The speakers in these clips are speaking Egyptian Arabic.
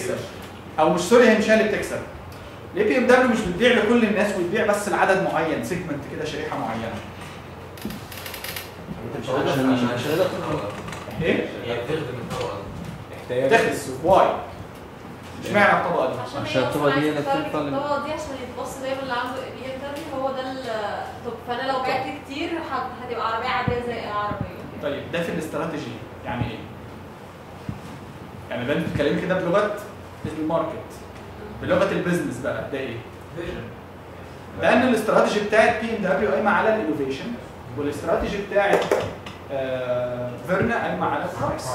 بتكسب او مش سوري هي مش هي اللي بتكسب ليه بي ام دبليو مش بتبيع لكل الناس وتبيع بس لعدد معين سيجمنت كده شريحه معينه عشان عشان هي تخدم ايه هي بتخدم الطبقه دي. تخلص واي اشمعنى الطبقه دي عشان عشان الطبقة دي هي اللي الطبقه بتنفع لل- الطبقه دي عشان يتبص دايما اللي عنده بي ام دبليو هو ده ال- طب فانا لو بعت كتير هت- هتبقى عربيه عاديه زي اي عربيه طيب ده في الاستراتيجي يعني ايه يعني ده انت بتتكلمي كده بلغه الماركت بلغه البيزنس بقى ده ايه فيجن لان الاستراتيجي بتاعت بي ام دبليو قايمه على الانوفيشن والاستراتيجي بتاعت آه فيرنا قايمه على البرايس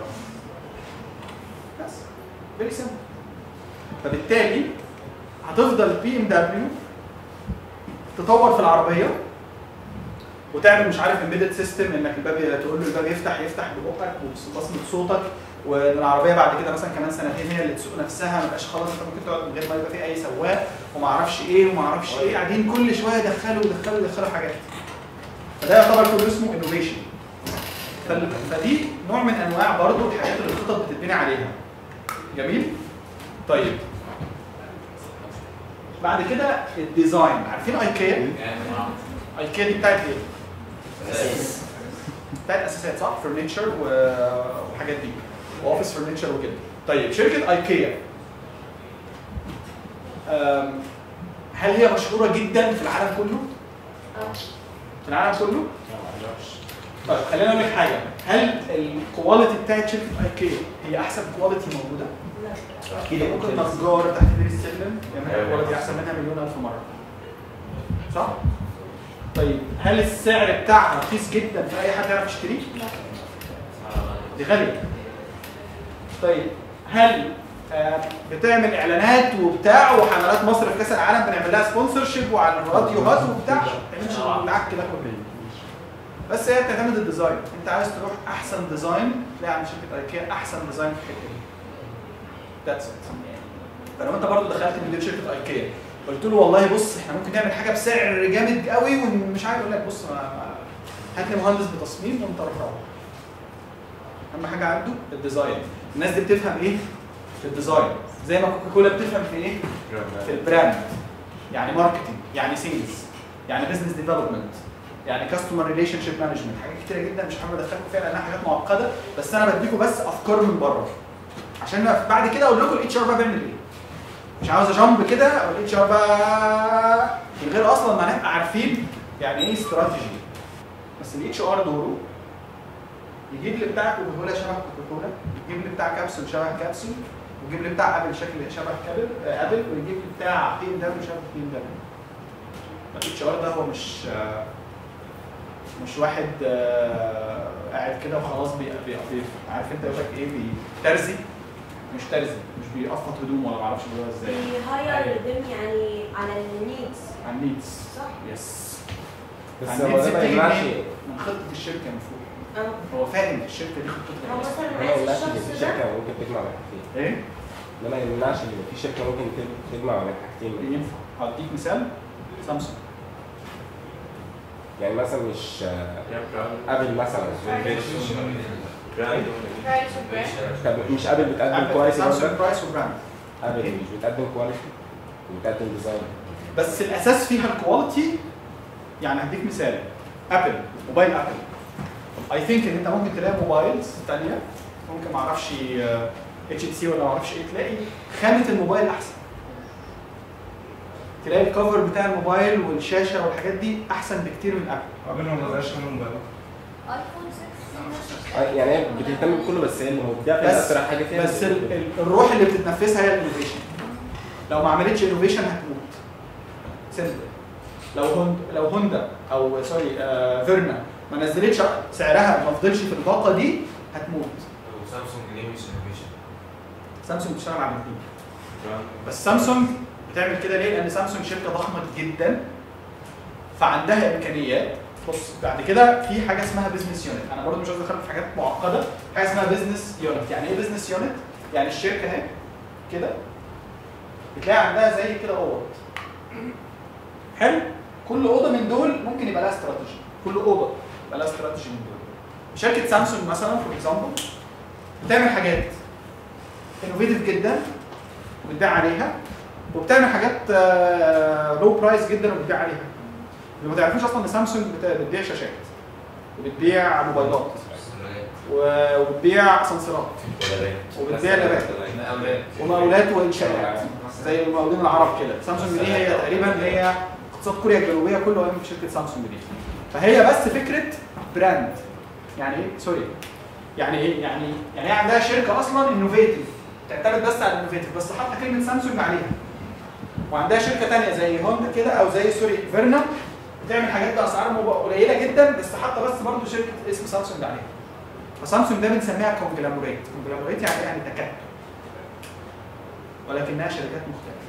بس فيري سمبل فبالتالي هتفضل بي ام دبليو تطور في العربيه وتعمل مش عارف امبيدد سيستم انك الباب تقول له الباب يفتح يفتح ببقك وبصمه صوتك وان العربيه بعد كده مثلا كمان سنتين هي اللي تسوق نفسها ما يبقاش خلاص انت ممكن تقعد من غير ما يبقى في اي سواق وما اعرفش ايه وما اعرفش ايه قاعدين كل شويه يدخلوا يدخلوا يدخلوا حاجات فده يعتبر كله اسمه انوفيشن فدي نوع من انواع برضو الحاجات اللي الخطط بتتبني عليها جميل طيب بعد كده الديزاين عارفين ايكيا يعني ايكيا دي بتاعت ايه بتاعت اساسات صح فرنتشر وحاجات دي واوفيس فرنتشر وكده طيب شركه ايكيا أم، هل هي مشهوره جدا في العالم كله اه في العالم كله طيب خلينا اقول لك حاجه هل الكواليتي بتاعت شركه ايكيا هي احسن كواليتي موجوده لا اكيد ممكن نجار تحت بير السلم يعمل كواليتي احسن منها مليون الف مره صح طيب هل السعر بتاعها رخيص جدا في اي حد يعرف يشتريه دي غاليه طيب هل آه، بتعمل اعلانات وبتاع وحملات مصر في كاس العالم بنعمل لها سبونسر شيب وعلى الراديوهات وبتاع ما بتعملش العك ده كله بس هي بتعتمد الديزاين انت عايز تروح احسن ديزاين تلاقي عند شركه ايكيا احسن ديزاين في الحته دي ذاتس ات فلو انت برضه دخلت مدير شركه ايكيا قلت له والله بص احنا ممكن نعمل حاجه بسعر جامد قوي ومش عارف يقول لك بص ما- ما- هات لي مهندس بتصميم وانت روح روح اهم حاجه عنده الديزاين الناس دي بتفهم ايه في الديزاين زي ما كوكا كولا بتفهم في ايه في البراند يعني ماركتنج يعني سيلز يعني بزنس ديفلوبمنت يعني كاستمر ريليشن شيب مانجمنت حاجات كتيره جدا مش حابب ادخلكم فيها لانها حاجات معقده بس انا بديكم بس افكار من بره عشان بعد كده اقول لكم الاتش ار بقى بيعمل ايه مش عاوز اجامب كده او الاتش ار بقى من غير اصلا ما نبقى عارفين يعني ايه استراتيجي بس الاتش ار دوره يجيب لي بتاع كوكاكولا شبه كوكاكولا يجيب لي بتاع كابسول شبه كابسول ويجيب لي بتاع ابل شكل شبه كابل آه، ابل ويجيب لي بتاع بي ام دبليو شبه بي ام دبليو الاتش ار ده هو مش آه، مش واحد آه، قاعد كده وخلاص بي بي بي عارف انت يقول لك ايه بيترزي مش ترزي مش بيقفط هدوم ولا معرفش بيقولها ازاي بيهاير دم يعني على النيدز على النيدز صح؟ يس بس على هو النيدز ده ما بتيجي يمنعش منين؟ من خطه الشركه المفروض اه هو فاهم الشركه دي خطتها هو ايه مثلا ما عايز يمنعش ان الشخص في ده شركه ممكن تجمع بين حاجتين ايه؟ ده ما يمنعش ان في شركه ممكن تجمع بين حاجتين ينفع هديك مثال سامسونج يعني مثلا مش آه، ابل مثلا طب مش ابل بتقدم كواليتي سامسونج برضه برايس وبراند ابل مش بتقدم كواليتي وبتقدم ديزاين بس الاساس فيها الكواليتي يعني هديك مثال ابل موبايل ابل اي ثينك ان انت ممكن تلاقي موبايلز ثانيه ممكن ما اعرفش اتش تي سي ولا ما اعرفش ايه تلاقي خامه الموبايل احسن تلاقي الكفر بتاع الموبايل والشاشه والحاجات دي احسن بكتير من ابل قبل ما بقاش من موبايل ايفون 6 آه، يعني هي بتهتم بكله بس هي اللي مبدعه في بس اسرع حاجه فيها بس ال- ال- الروح اللي بتتنفسها هي الانوفيشن لو ما عملتش انوفيشن هتموت سيمبل لو هوندا لو هوندا او سوري آه فيرنا ما نزلتش سعرها ما فضلش في الباقه دي هتموت وسامسونج ليه مش انوفيشن؟ سامسونج بتشتغل على الاثنين بس سامسونج بتعمل كده ليه؟ لان سامسونج شركه ضخمه جدا فعندها امكانيات بص بعد كده في حاجه اسمها بزنس يونت انا برضو مش عايز ادخل في حاجات معقده حاجه اسمها بزنس يونت يعني ايه بزنس يونت؟ يعني الشركه اهي كده بتلاقي عندها زي كده اوض حلو كل اوضه من دول ممكن يبقى لها استراتيجي كل اوضه يبقى لها استراتيجي من دول شركه سامسونج مثلا فور اكزامبل بتعمل حاجات انوفيتيف جدا وبتبيع عليها وبتعمل حاجات لو برايس جدا وبتبيع عليها اللي ما تعرفوش اصلا ان سامسونج بت- بتبيع شاشات وبتبيع موبايلات و- وبتبيع سنسرات وبتبيع لابات ومقاولات وانشاءات زي المقاولين العرب كده سامسونج دي هي تقريبا هي اقتصاد كوريا الجنوبيه كله قايم في شركه سامسونج دي فهي بس فكره براند يعني ايه سوري يعني ايه يعني يعني هي عندها شركه اصلا انوفيتيف تعتمد بس على الانوفيتيف بس حاطه كلمه سامسونج عليها وعندها شركه ثانيه زي هوندا كده او زي سوري فيرنا بتعمل حاجات باسعار مب- قليله جدا بس حاطه بس برضه شركه اسم سامسونج عليها فسامسونج ده بنسميها كونجلاموريت كونجلاموريت يعني يعني تكتل ولكنها شركات مختلفه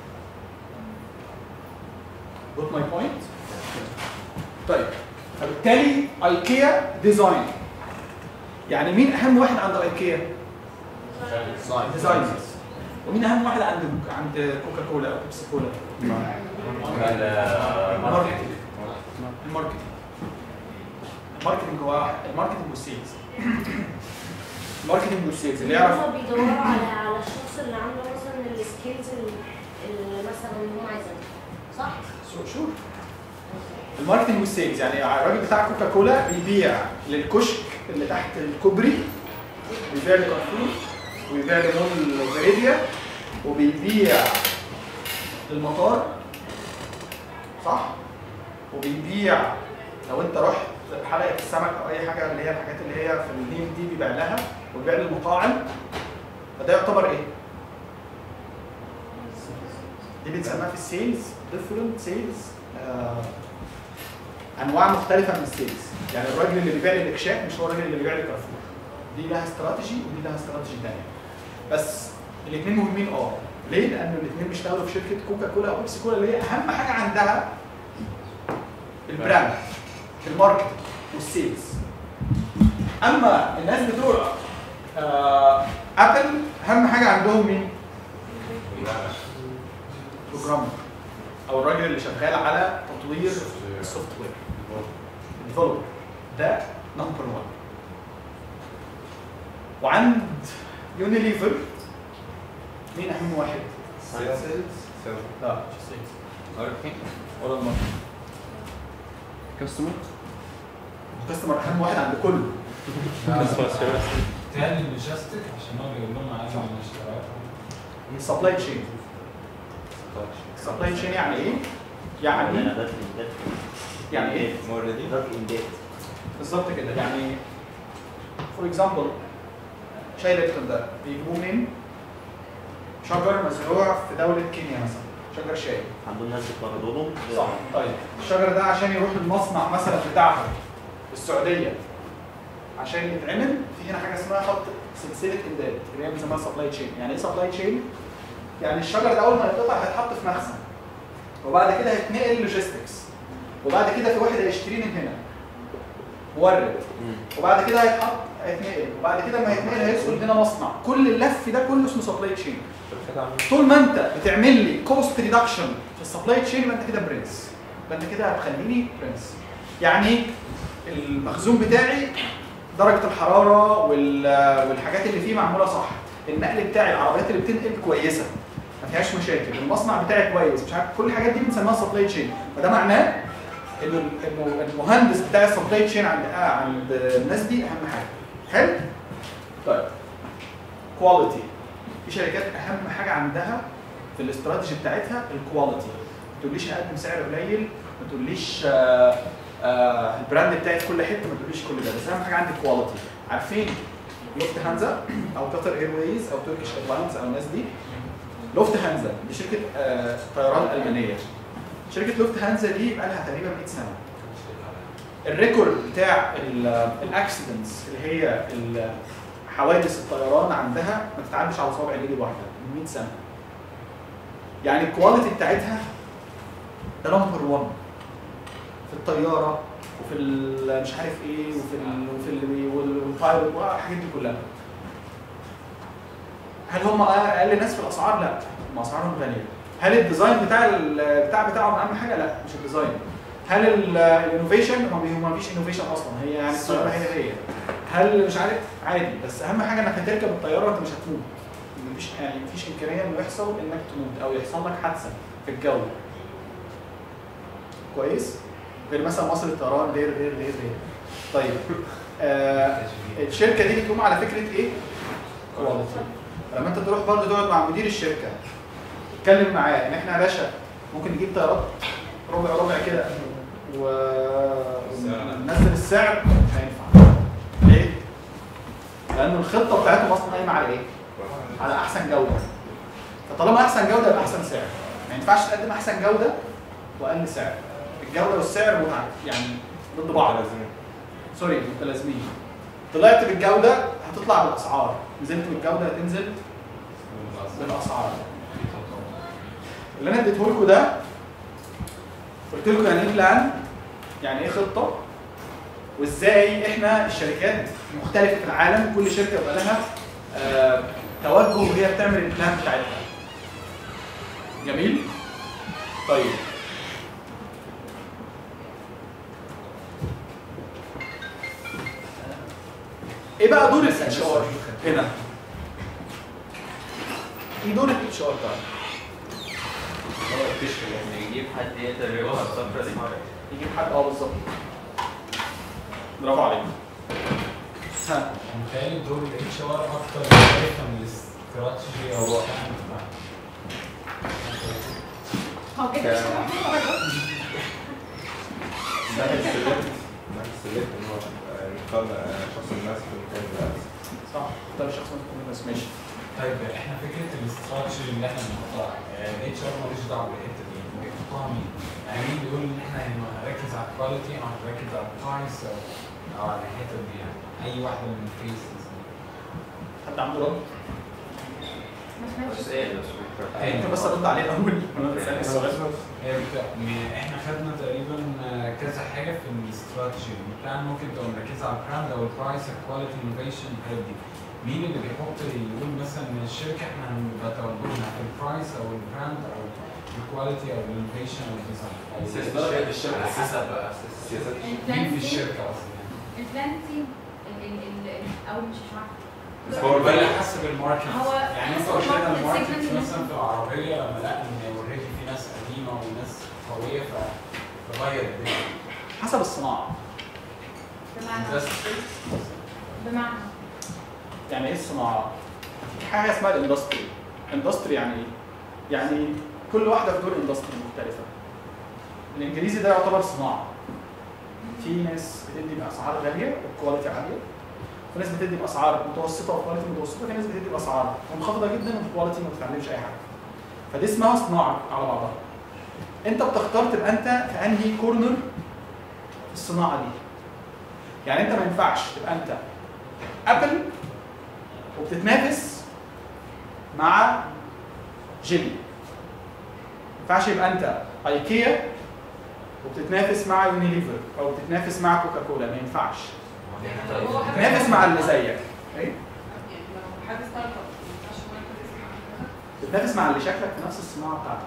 Got my point؟ طيب فبالتالي ايكيا ديزاين يعني مين اهم واحد عند ايكيا؟ ديزاينرز ومين اهم واحد عند عند كوكا كولا او بيبسي كولا؟ الماركتنج الماركتنج الماركتنج هو الماركتنج والسيلز الماركتنج والسيلز اللي يعرف هم بيدوروا على على الشخص اللي عنده مثلا السكيلز اللي مثلا هم عايزينها صح؟ شو شو الماركتنج والسيلز يعني الراجل بتاع كوكا كولا بيبيع للكشك اللي تحت الكوبري بيبيع لكارفور وبيبيع لمول فيريديا وبيبيع للمطار صح وبيبيع لو انت رحت حلقه السمك او اي حاجه اللي هي الحاجات اللي هي في النيل دي بيبيع لها وبيبيع للمطاعم فده يعتبر ايه؟ دي بنسميها في السيلز ديفرنت سيلز انواع مختلفه من السيلز يعني الراجل اللي بيبيع لي الاكشاك مش هو الراجل اللي بيبيع لي كارفور دي لها استراتيجي ودي لها استراتيجي ثانيه بس الاثنين مهمين اه ليه؟ لان الاثنين بيشتغلوا في شركه كوكا كولا او بيبسي كولا اللي هي اهم حاجه عندها البراند الماركت والسيلز اما الناس بتوع آه ابل اهم حاجه عندهم مين؟ بروجرامر او الراجل اللي شغال على تطوير السوفت وير ديفلوبر ده نمبر 1 وعند يونيليفر مين اهم واحد؟ لا مش السيلز ولا الماركت كاستمر الكاستمر اهم واحد عند كله تاني لوجيستيك عشان هو بيقول لهم عايز من الاشتراك سبلاي تشين سبلاي تشين يعني ايه؟ يعني يعني ايه؟ بالظبط كده يعني فور اكزامبل شاي ليبتون ده بيجيبوه منين؟ شجر مزروع في دولة كينيا مثلا شجر شاي عندهم ناس بتبردوا لهم صح طيب الشجر ده عشان يروح المصنع مثلا بتاعهم في السعودية عشان يتعمل في هنا حاجة اسمها خط سلسلة إمداد اللي هي بنسميها سبلاي تشين يعني إيه سبلاي تشين؟ يعني الشجر ده أول ما يتقطع هيتحط في مخزن وبعد كده هيتنقل لوجيستكس وبعد كده في واحد هيشتريه من هنا مورد وبعد كده هيتحط هيتنقل وبعد كده لما يتنقل هيدخل هنا مصنع كل اللف ده كله اسمه سبلاي تشين طول ما انت بتعمل لي كوست ريدكشن في السبلاي تشين يبقى انت كده برنس يبقى انت كده هتخليني برنس يعني المخزون بتاعي درجه الحراره وال- والحاجات اللي فيه معموله صح النقل بتاعي العربيات اللي بتنقل كويسه ما فيهاش مشاكل المصنع بتاعي كويس مش عارف كل الحاجات دي بنسميها سبلاي تشين فده معناه انه انه المهندس بتاع السبلاي تشين عند آه عند الناس دي اهم حاجه حلو طيب كواليتي في شركات اهم حاجه عندها في الاستراتيجي بتاعتها الكواليتي ما تقوليش اقدم سعر قليل ما تقوليش آه آه البراند بتاعي في كل حته ما تقوليش كل ده بس اهم حاجه عندي الكواليتي عارفين لوفت هانزا او قطر ايرويز او تركيش ايرلاينز او الناس دي لوفت هانزا دي شركه آه طيران المانيه شركه لوفت هانزا دي بقى لها تقريبا 100 سنه الريكورد بتاع الاكسيدنتس اللي هي ال- حوادث الطيران عندها ما تتعدش على صوابع الايد الواحده من 100 سنه يعني الكواليتي بتاعتها ده نمبر 1 في الطياره وفي ال- مش عارف ايه وفي ال وفي ال والبايلوت والحاجات دي كلها هل هم اقل ناس في الاسعار؟ لا هم اسعارهم غاليه هل الديزاين بتاع ال- بتاع بتاعهم اهم حاجه؟ لا مش الديزاين هل الانوفيشن ما ما فيش انوفيشن اصلا هي يعني الطياره هي هي هل مش عارف عادي بس اهم حاجه انك هتركب الطياره انت مش هتموت مفيش يعني مفيش امكانيه انه يحصل انك تموت او يحصل لك حادثه في الجو كويس غير مثلا مصر الطيران غير غير غير غير طيب آه الشركه دي بتقوم على فكره ايه؟ كواليتي لما انت تروح برضه تقعد مع مدير الشركه تتكلم معاه ان احنا يا باشا ممكن نجيب طيارات ربع ربع كده وننزل السعر مش هينفع ليه؟ لان الخطه بتاعتهم اصلا قايمه على ايه؟ على احسن جوده فطالما احسن جوده يبقى احسن سعر ما ينفعش تقدم احسن جوده واقل سعر الجوده والسعر متع يعني ضد بعض سوري متلازمين طلعت بالجوده هتطلع بالاسعار نزلت بالجوده هتنزل بالاسعار اللي انا اديته لكم ده قلت لكم يعني ايه بلان يعني ايه خطه وازاي احنا الشركات مختلفه في العالم كل شركه يبقى لها آه توجه وهي بتعمل البلان بتاعتها جميل طيب ايه بقى دور الاتش ار هنا ايه دور الاتش ار بتاعنا هو الفيشل يعني يجيب حد يقدر يوقف الصفرة دي يجيب حد اه بالظبط برافو عليك ها متهيألي دور الاتش ار اكتر شايفه من الاستراتيجي او البلان بتاعه. هو كده مش هو برضه. ده السلكت ده السلكت ان هو آه، يختار آه، شخص المناسب في المكان ده صح ده الشخص المفروض بس ماشي طيب احنا فكره الاستراتيجي اللي احنا بنحطها الاتش ار ماليش دعوه بالحته دي بيحطوها مين؟ يعني مين بيقول ان احنا هنركز على الكواليتي او هنركز على البرايس او او على الحته دي يعني اي واحده من الفيسز حد عنده رد؟ بس ايه بس يعني انت بس رد عليه الاول وانا بسالك السؤال هي بت- م- احنا خدنا تقريبا آه، كذا حاجه في الاستراتيجي البلان ممكن تبقى مركزه على البراند او البرايس الكواليتي انوفيشن الحاجات دي مين اللي بيحط يقول مثلا ان الشركه احنا هنبقى توجهنا في البرايس او البراند او الكواليتي او الانوفيشن او الديزاين الشركة اساسها بقى سياسات مين في الشركه اصلا يعني البلان تيم ال ال ال او مش عارفه بس هو على حسب الماركت هو يعني انت حسب قلت لنا الماركت الماركت segment مثلا في العربيه لما لقى ان اوريدي في ناس قديمه وناس قويه فغير الدنيا حسب الصناعه بمعنى بس بمعنى يعني ايه الصناعه؟ في حاجه اسمها الاندستري اندستري يعني ايه؟ يعني كل واحده في دور اندستري مختلفه الانجليزي ده يعتبر صناعه في ناس بتدي باسعار غاليه وكواليتي عاليه في ناس بتدي باسعار متوسطه وكواليتي متوسطه في ناس بتدي باسعار منخفضه جدا وكواليتي ما بتتعلمش اي حاجه فدي اسمها صناعه على بعضها انت بتختار تبقى انت في انهي كورنر في الصناعه دي يعني انت ما ينفعش تبقى انت ابل وبتتنافس مع جيلي ما ينفعش يبقى انت ايكيا وبتتنافس مع يونيليفر او بتتنافس مع كوكاكولا ما ينفعش هو حاجة- تنافس مع اللي زيك ايه يعني لو حاجه ستارت اب ما ينفعش مركز اسمها كده. تتنافس مع اللي شكلك في نفس الصناعه بتاعتك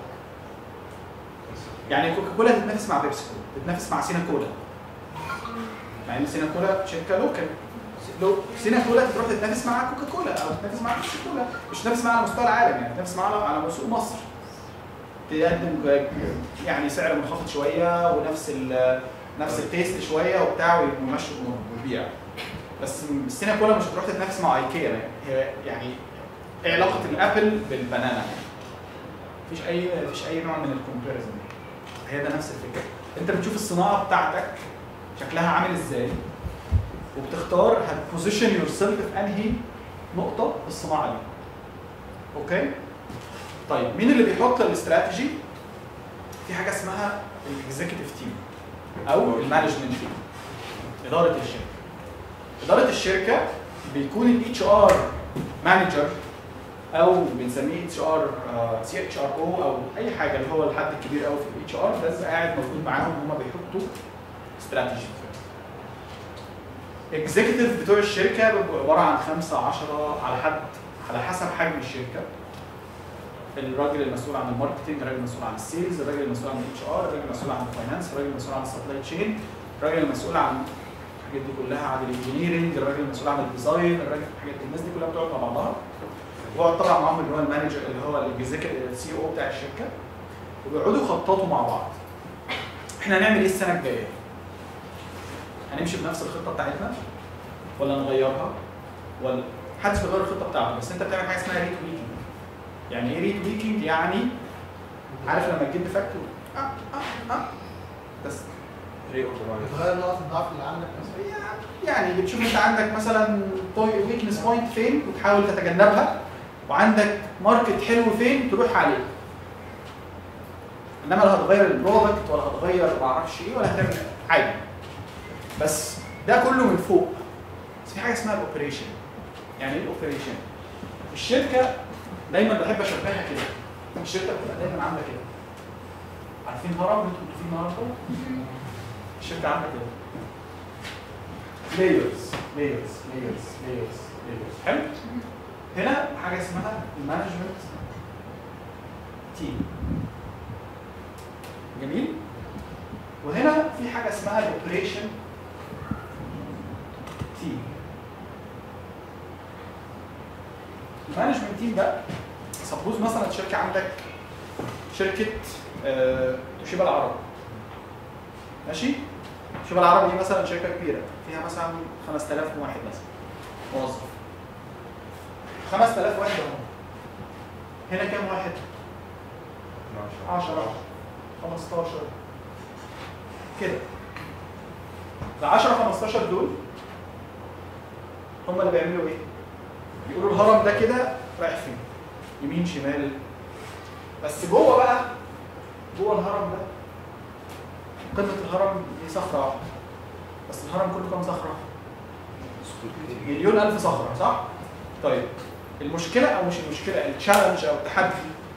يعني كوكاكولا تتنافس مع بيبسي كولا تتنافس مع سينا كولا مع ان سينا كولا شركه لوكال لو سينا كولا تروح تتنافس مع كوكاكولا او تتنافس مع بيبسي كولا مش تتنافس معاها على مستوى العالم يعني تتنافس معاها على سوق مصر تقدم يعني سعر منخفض شويه ونفس ال نفس التيست شويه وبتاع ويمشوا امورهم وتبيع بس السينا كولا مش هتروح تتنافس مع ايكيا يعني هي يعني ايه علاقه الابل بالبنانا يعني مفيش اي مفيش اي نوع من الكومباريزن هي ده نفس الفكره انت بتشوف الصناعه بتاعتك شكلها عامل ازاي وبتختار هتبوزيشن يور سيلف في انهي نقطه في الصناعه دي اوكي طيب مين اللي بيحط الاستراتيجي في حاجه اسمها الاكزيكتيف تيم او المانجمنت تيم اداره الشركه اداره الشركه بيكون الاتش ار مانجر او بنسميه اتش ار سي اتش ار او او اي حاجه اللي هو الحد الكبير قوي في الاتش ار ده بيبقى قاعد موجود معاهم هم بيحطوا استراتيجي اكزيكتيف بتوع الشركه بيبقوا عباره عن خمسه 10 على حد على حسب حجم الشركه الراجل المسؤول عن الماركتنج الراجل المسؤول عن السيلز الراجل المسؤول عن الاتش ار الراجل المسؤول عن الفاينانس الراجل المسؤول عن السبلاي تشين الراجل المسؤول عن الحاجات دي كلها عن الانجينيرنج الراجل المسؤول عن الديزاين الراجل الحاجات دي الناس دي كلها بتقعد مع بعضها وبقعد طبعا معاهم اللي هو المانجر اللي هو الاكزيكتيف السي او بتاع الشركه وبيقعدوا يخططوا مع بعض احنا هنعمل ايه السنه الجايه؟ هنمشي بنفس الخطه بتاعتنا ولا نغيرها ولا محدش بيغير الخطه بتاعته بس انت بتعمل حاجه اسمها ريت ويكينج يعني ايه ريت ويكينج يعني عارف لما تجيب فاكتور آه آه آه بس ري اوتوماتيك تغير نقط الضعف اللي عندك مثلا يعني بتشوف انت عندك مثلا ويكنس بوينت فين وتحاول تتجنبها وعندك ماركت حلو فين تروح عليه انما لا هتغير البرودكت ولا هتغير ما اعرفش ايه ولا هتعمل حاجه بس ده كله من فوق بس في حاجه اسمها الاوبريشن يعني ايه الاوبريشن الشركه دايما بحب اشبهها كده الشركه بتبقى دايما عامله كده عارفين هرم انتوا كنتوا فيه النهارده الشركه عامله كده layers layers layers layers layers حلو هنا حاجه اسمها المانجمنت تيم جميل وهنا في حاجه اسمها الاوبريشن تيم المانجمنت تيم ده سبوز مثلا شركه عندك شركه آه، توشيبا العرب ماشي توشيبا العرب دي مثلا شركه كبيره فيها مثلا 5000 واحد مثلا موظف 5000 واحد اهو هنا كام واحد 10 15 كده ال 10 15 دول هم اللي بيعملوا ايه؟ بيقولوا الهرم ده كده رايح فين؟ يمين شمال بس جوه بقى جوه الهرم ده قمة الهرم دي صخرة واحدة بس الهرم كله كام صخرة؟ مليون ألف صخرة صح؟ طيب المشكلة أو مش المشكلة التشالنج أو التحدي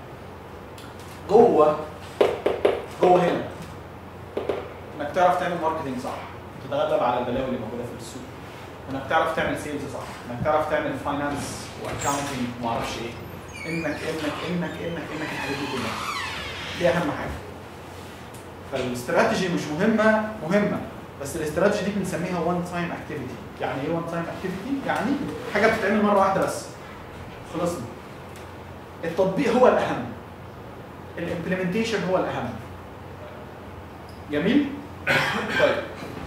جوه جوه هنا انك تعرف تعمل ماركتنج صح تتغلب على البلاوي اللي موجوده في السوق وانك تعرف تعمل سيلز صح انك تعرف تعمل فاينانس واكونتنج وما اعرفش ايه انك انك انك انك انك الحاجات دي كلها دي اهم حاجه فالاستراتيجي مش مهمه مهمه بس الاستراتيجي دي بنسميها وان تايم اكتيفيتي يعني ايه وان تايم اكتيفيتي يعني حاجه بتتعمل مره واحده بس خلصنا التطبيق هو الاهم الامبلمنتيشن هو الاهم جميل طيب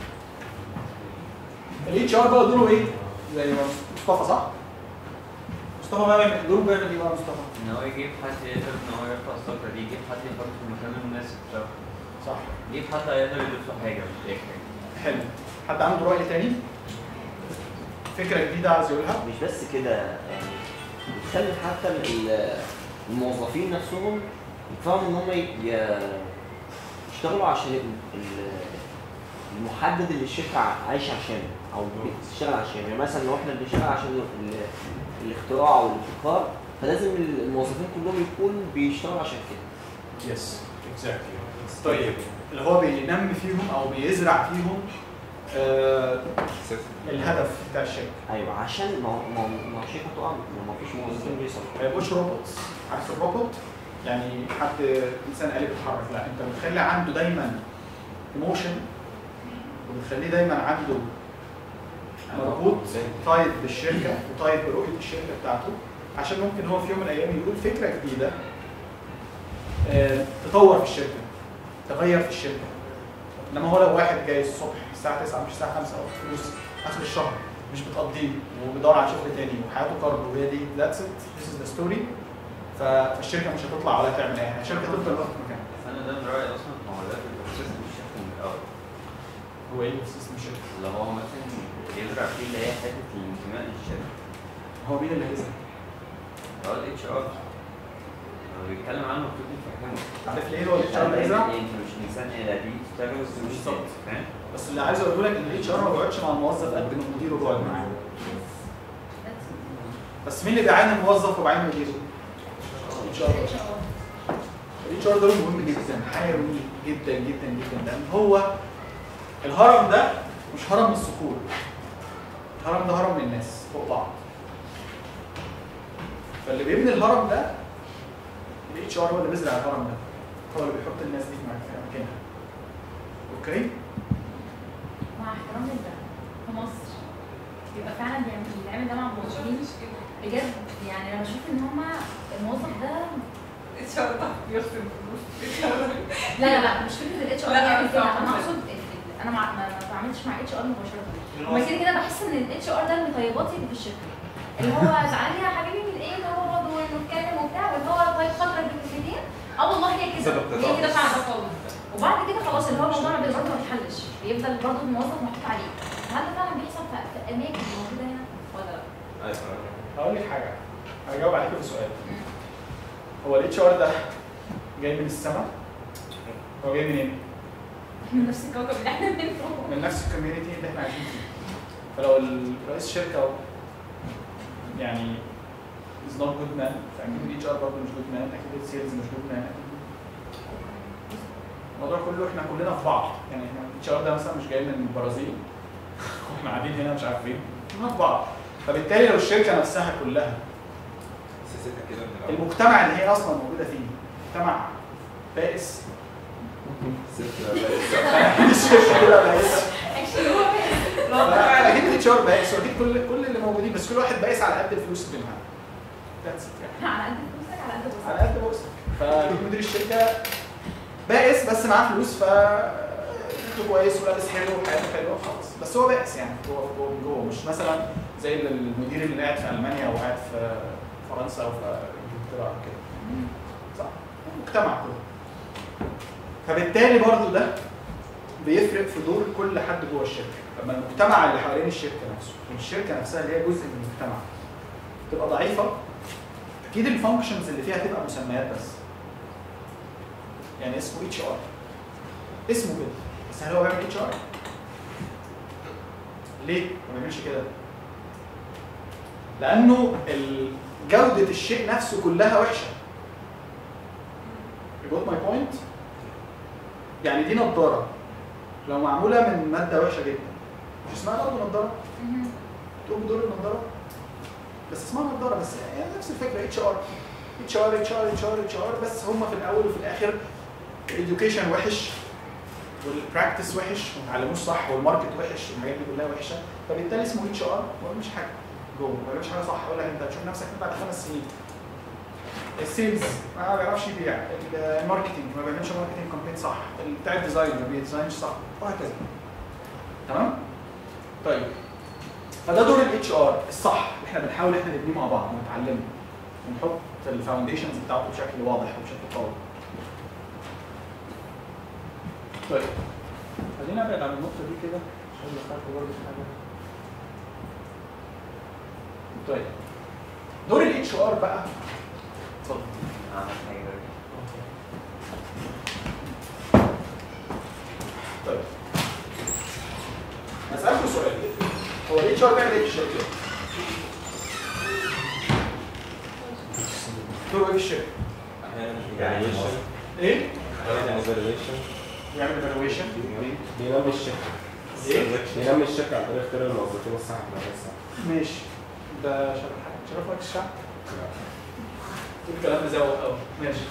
الاتش ار بقى دوره ايه زي ما مصطفى صح مصطفى بقى بيعمل دوره بيعمل ايه بقى مصطفى ان هو يجيب حد يقدر ان هو يرفع الصخرة دي يجيب حد يحط في المكان المناسب بتاعه صح يجيب حد هيقدر يضيف له حاجة مش اي حاجة حلو حد عنده راي تاني فكره جديده عايز يقولها مش بس كده يعني بتخلي حتى ال- الموظفين نفسهم يفهموا ان هم ي- يشتغلوا عشان ال- ال- المحدد اللي الشركه عايشه عشانه او بتشتغل عشانه يعني مثلا لو احنا بنشتغل عشان ال- الاختراع والابتكار فلازم الموظفين كلهم يكونوا بيشتغلوا عشان كده يس اكزاكتلي طيب اللي هو بينمي فيهم او بيزرع فيهم آه الهدف بتاع الشركه ايوه عشان ما هو- ما هو- ما هو الشركه تقع لو ما فيش موظفين بيصرفوا ما يبقوش روبوتس عارف الروبوت يعني حد انسان آلي بيتحرك لا انت بتخلي عنده دايما ايموشن وبتخليه دايما عنده مربوط تايب بالشركه وتايب برؤيه الشركه بتاعته عشان ممكن هو في يوم من الايام يقول فكره جديده آه، تطور في الشركه تغير في الشركه انما هو لو واحد جاي الصبح الساعه 9 مش الساعه 5 او فلوس اخر الشهر مش بتقضيه وبيدور على شغل تاني وحياته كارب وهي دي ذاتس ات ذيس از ذا ستوري فالشركه مش هتطلع ولا تعمل اي حاجه الشركه تفضل واقفه في مكانها بس انا ده من رأيي اصلا ما هو ده بيبقى سيستم الشركة من الاول هو ايه سيستم الشركه؟ اللي هو مثلا يزرع فيه اللي هي حتة الانتماء للشركة هو مين اللي هيزرع؟ هو الاتش ار لو بيتكلم عنه المفروض نفهمه عارف ليه هو الاتش ار اللي هيزرع؟ انت مش انسان الى دي تشتغل بس مش بالظبط. فاهم بس اللي عايز اقوله لك ان الاتش ار ما بيقعدش مع الموظف قد ما المدير بيقعد معاه بس مين اللي بيعين الموظف وبيعين مديره؟ الاتش ار الاتش ار ده مهم جدا حيوي جدا جدا جدا لان هو الهرم ده مش هرم من الصخور الهرم ده هرم من الناس فوق بعض فاللي بيبني الهرم ده الاتش ار هو اللي بيزرع الهرم ده هو اللي بيحط الناس دي في مكانها اوكي مع احترامي ده في مصر بيبقى فعلا بيعمل بيعمل ده مع الموظفين بجد يعني انا بشوف ان هما الموظف ده اتش ار ده بيرسم فلوس لا لا لا مش فكره الاتش ار لا، بيعمل كده صح. انا اقصد ال- ال- انا مع- ما ما بعملش مع اتش ار مباشره وما كده كده بحس ان الاتش ار ده المطيباتي اللي في الشركه اللي هو تعالى يا حبيبي من ايه اللي هو برضه نتكلم وبتاع واللي هو طيب خاطرك بالكلمتين اه والله هي كده سبب هي كده تطرف. فعلا وبعد كده خلاص اللي هو الموضوع ما برضه ما بيتحلش بيفضل برضه الموظف محطوط عليه هل ده فعلا بيحصل في في اماكن موجوده هنا ولا لا؟ ايوه هقول لك حاجه هجاوب عليك بسؤال هو الاتش ار ده جاي من السماء هو جاي منين؟ من نفس الكوكب اللي احنا منه من نفس الكوميونتي اللي احنا عايشين فيه فلو رئيس شركه يعني is not good man فاكيد الاتش ار برضه مش good man اكيد السيلز مش good man اكيد الموضوع كله احنا كلنا في بعض يعني احنا الاتش ار ده مثلا مش جاي من البرازيل واحنا قاعدين هنا مش عارفين احنا في بعض فبالتالي لو الشركه نفسها كلها سيستها كده من الاول المجتمع اللي هي اصلا موجوده فيه مجتمع بائس السيستم ده الشركه كده بائسه اكشلي هو لا، اكيد الاتش ار بائس واكيد كل كل اللي موجودين بس كل واحد بائس على قد الفلوس اللي معاه That's it يعني. على قد فلوسك على قد على فلوسك قد بوسك فمدير الشركه بائس بس معاه فلوس ف شكله كويس ولابس حلو وحياته حلوه خلاص بس هو بائس يعني جوه جوه من جوه مش مثلا زي المدير اللي قاعد في المانيا او قاعد في فرنسا او في انجلترا او كده صح المجتمع كله فبالتالي برضو ده بيفرق في دور كل حد جوه الشركه لما المجتمع اللي حوالين الشركه نفسه والشركه نفسها اللي هي جزء من المجتمع تبقى ضعيفه اكيد الفانكشنز اللي فيها تبقى مسميات بس يعني اسمه اتش ار اسمه كده بس هل هو بيعمل اتش ار؟ ليه ما بيعملش كده؟ لانه ال- جوده الشيء نفسه كلها وحشه You got my point؟ يعني دي نظاره لو معموله من ماده وحشه جدا مش اسمها برضه نظاره؟ تقوم بدور النظاره بس اسمها نظاره بس يعني نفس الفكره اتش ار اتش ار اتش ار اتش ار اتش ار بس هم في الاول وفي الاخر الاديوكيشن وحش والبراكتس وحش وما اتعلموش صح والماركت وحش والحاجات دي كلها وحشه فبالتالي اسمه اتش ار ما بيعملش حاجه جوه ما بيعملش حاجه صح يقول لك انت هتشوف نفسك بعد خمس سنين السيلز ما بيعرفش يبيع الماركتنج ما بيعملش ماركتنج كامبين صح بتاع الديزاين ما بيديزاينش صح وهكذا تمام طيب فده دور الاتش ار الصح اللي احنا بنحاول احنا نبنيه مع بعض ونتعلمه ونحط الفاونديشنز بتاعته بشكل واضح وبشكل قوي. طيب خلينا نبعد عن النقطة دي كده عشان دخلت برضه في حاجة. طيب دور الاتش ار بقى اتفضل عمل حاجة طيب هسألكم سؤال هو الاتش ار بيعمل ايه في الشركة؟ دوره ايه في الشركه؟ احيانا يعني evaluation ايه؟ احيانا evaluation بيعمل ايفالويشن بينمي الشركه ايه؟ بينمي الشركه عن طريق اختيار الموظفين الصح في المكان الصح ماشي ده شرف حاجه شرف لك الشعب تقول كلام مزوق قوي ماشي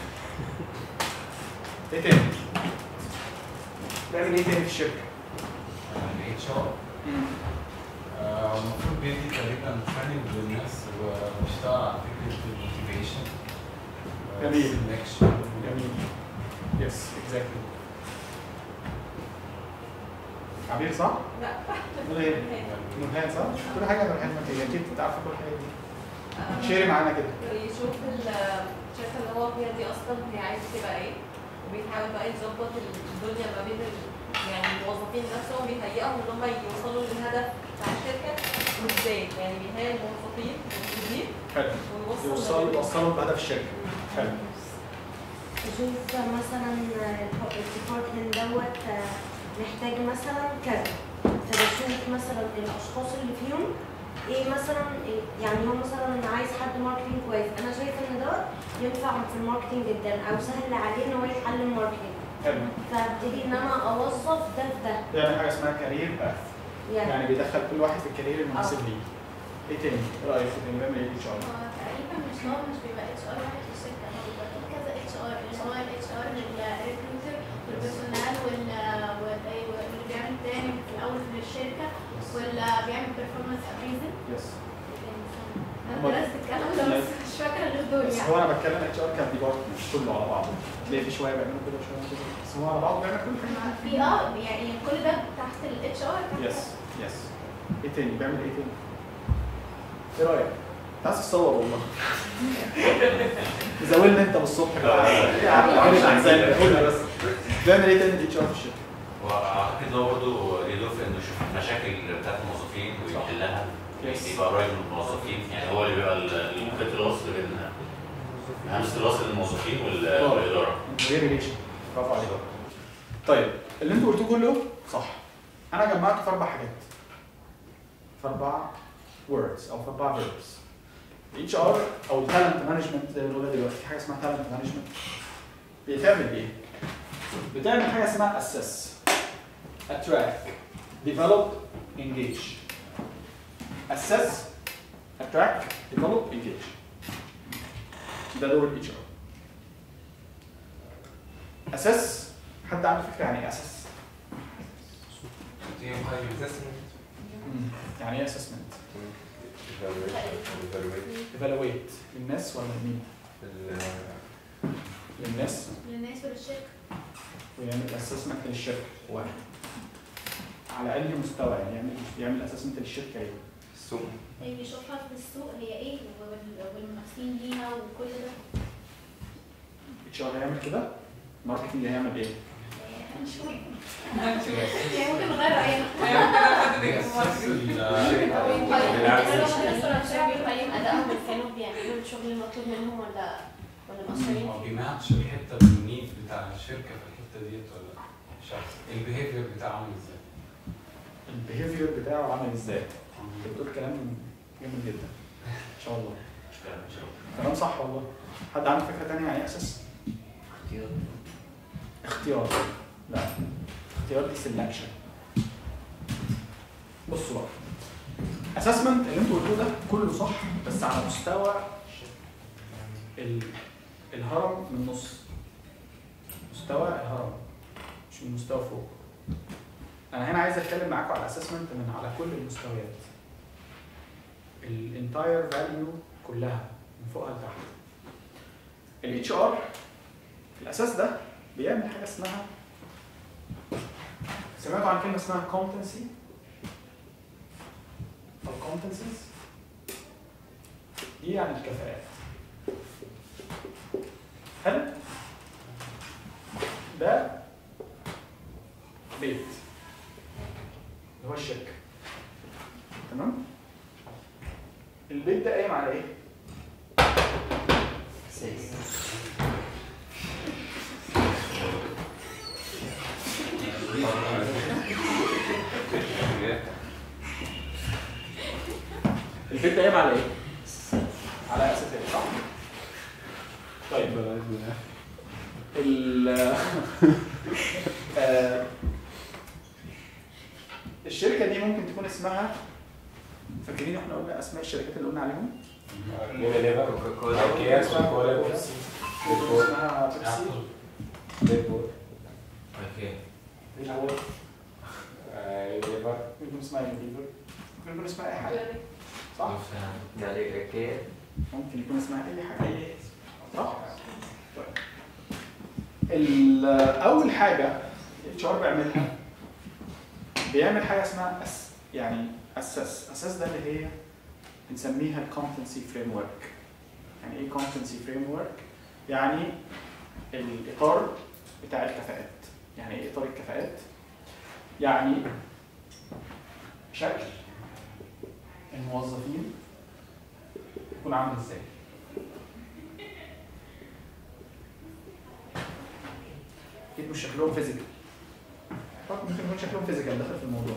ايه تاني؟ بيعمل ايه تاني في الشركه؟ الاتش ار المفروض بيدي تقريبا تريننج للناس وبيشتغل على فكره الموتيفيشن جميل. سelection. جميل يس اكزاكتلي عبير صح؟ لا ولا ايه؟ نورهان صح؟ كل حاجه نورهان ما هي اكيد انت عارفه كل الحاجات دي شيري معانا كده يشوف الشركه اللي هو فيها دي اصلا هي عايزه تبقى ايه وبيحاول بقى يظبط الدنيا ما بين ال- يعني الموظفين نفسهم بيهيئهم ان هم يوصلوا للهدف بتاع الشركه وازاي يعني بيهيئ الموظفين والمدير حلو ويوصل يوصلوا يوصلوا بهدف الشركه حلو شوف مثلا الديبارتمنت دوت آه، محتاج مثلا كذا فبشوف مثلا الاشخاص اللي فيهم ايه مثلا إيه- يعني هو مثلا عايز حد ماركتنج كويس انا شايفه ان ده ينفع في الماركتنج جدا او سهل عليه ان هو يتعلم ماركتنج حلو فابتدي ان انا اوظف ده في ده بيعمل حاجه اسمها كارير باث يعني يعني بيدخل كل واحد في الكارير المناسب ليه ايه تاني؟ ايه رايك في تاني بيعمل ايه ان شاء الله؟ هو تقريبا مش هو مش بيبقى اتش ار واحد في الشركه هو بيبقى فيه كذا اتش ار اللي هو الاتش ار للريكروتر والبيرسونال وال- وال- واللي بيعمل تريننج في الاول في الشركه واللي بيعمل بيرفورمانس ابريزل هو انا بتكلم اتش ار كديبارتمنت كله على بعضه تلاقي في شويه بيعملوا كده وشويه كده بس هو على بعضه بيعمل كل حاجه في اه يعني كل ده تحت الاتش ار يس يس ايه تاني بيعمل ايه تاني؟ ايه رايك؟ انت عايز تصور والله زاولني انت بالصبح بقى ايه يا عم عامل احزان قول لي بس بيعمل ايه تاني الاتش ار في الشركه؟ واعتقد هو برضه ليه دور في انه يشوف المشاكل بتاعت الموظفين ويحلها يبقى قريب من الموظفين يعني هو اللي بيبقى ال- خط الوصل بين همزه الوصل بين الموظفين وال- والاداره غير ريليشن برافو عليك طيب اللي انتوا قلتوه كله صح انا جمعته في اربع حاجات في اربع words او في اربع verbs اتش ار او talent مانجمنت زي ما بنقولها دلوقتي في حاجه اسمها talent مانجمنت بتعمل ايه؟ بتعمل حاجه اسمها assess attract develop engage assess attract develop engage ده دور الاتش ار اساس حد عنده فكره يعني ايه اساس؟ يعني ايه اسسمنت؟ ايفالويت للناس ولا لمين؟ للناس للناس وللشركه ويعمل اسسمنت للشركه واحد على اي مستوى يعني يعمل يعمل اسسمنت للشركه ايه؟ السوق هي بيشوفها في السوق هي ايه وال- والمنافسين ليها وكل ده اتش ار هيعمل كده ماركتنج هيعمل ايه؟ مش مهم يعني ممكن نغير راينا بيقيم ادائهم إذا كانوا بيعملوا الشغل المطلوب منهم ولا ولا مقصرين هو بيماتش الحته بالنيد بتاع الشركه في الحته ديت ولا لا؟ مش عارف البيهيفير بتاعه عامل ازاي؟ البيهيفير بتاعه عامل ازاي؟ انت بتقول كلام جميل جدا ان شاء الله كلام صح والله حد عنده فكره ثانيه يعني ايه اساس؟ اختيار اختيار لا اختيار دي سelection بصوا بقى اسسمنت اللي انتوا قلتوه ده كله صح بس على مستوى ال... الهرم من النص مستوى الهرم مش من مستوى فوق انا هنا عايز اتكلم معاكم على الاسسمنت من على كل المستويات الانتاير فاليو كلها من فوقها لتحت الاتش ار الاساس ده بيعمل حاجه اسمها سمعتوا عن كلمه اسمها competency او competencies دي يعني الكفاءات حلو ده بيت اللي هو الشركه تمام البيت ده قايم على ايه؟ اساس البيت ده قايم على ايه؟ على اساسات صح؟ طيب ال آه، الشركه دي ممكن تكون اسمها فاكرين احنا قلنا اسماء الشركات اللي قلنا عليهم؟ اكياس وكولا بيبسي اسمها بيبسي اوكي ريبول ممكن يكون اسمها يونيليفر ممكن يكون اسمها اي حاجه صح؟ يعني كده ممكن يكون اسمها اي حاجه اي اسم صح؟ طيب ال- اول حاجه اتش ار بيعملها بيعمل حاجه اسمها أس يعني اساس اساس ده اللي هي بنسميها الكومبتنسي فريم ورك يعني ايه كومبتنسي فريم ورك يعني الاطار بتاع الكفاءات يعني ايه اطار الكفاءات يعني شكل الموظفين يكون عامل ازاي اكيد مش شكلهم فيزيكال ممكن يكون شكلهم فيزيكال داخل في الموضوع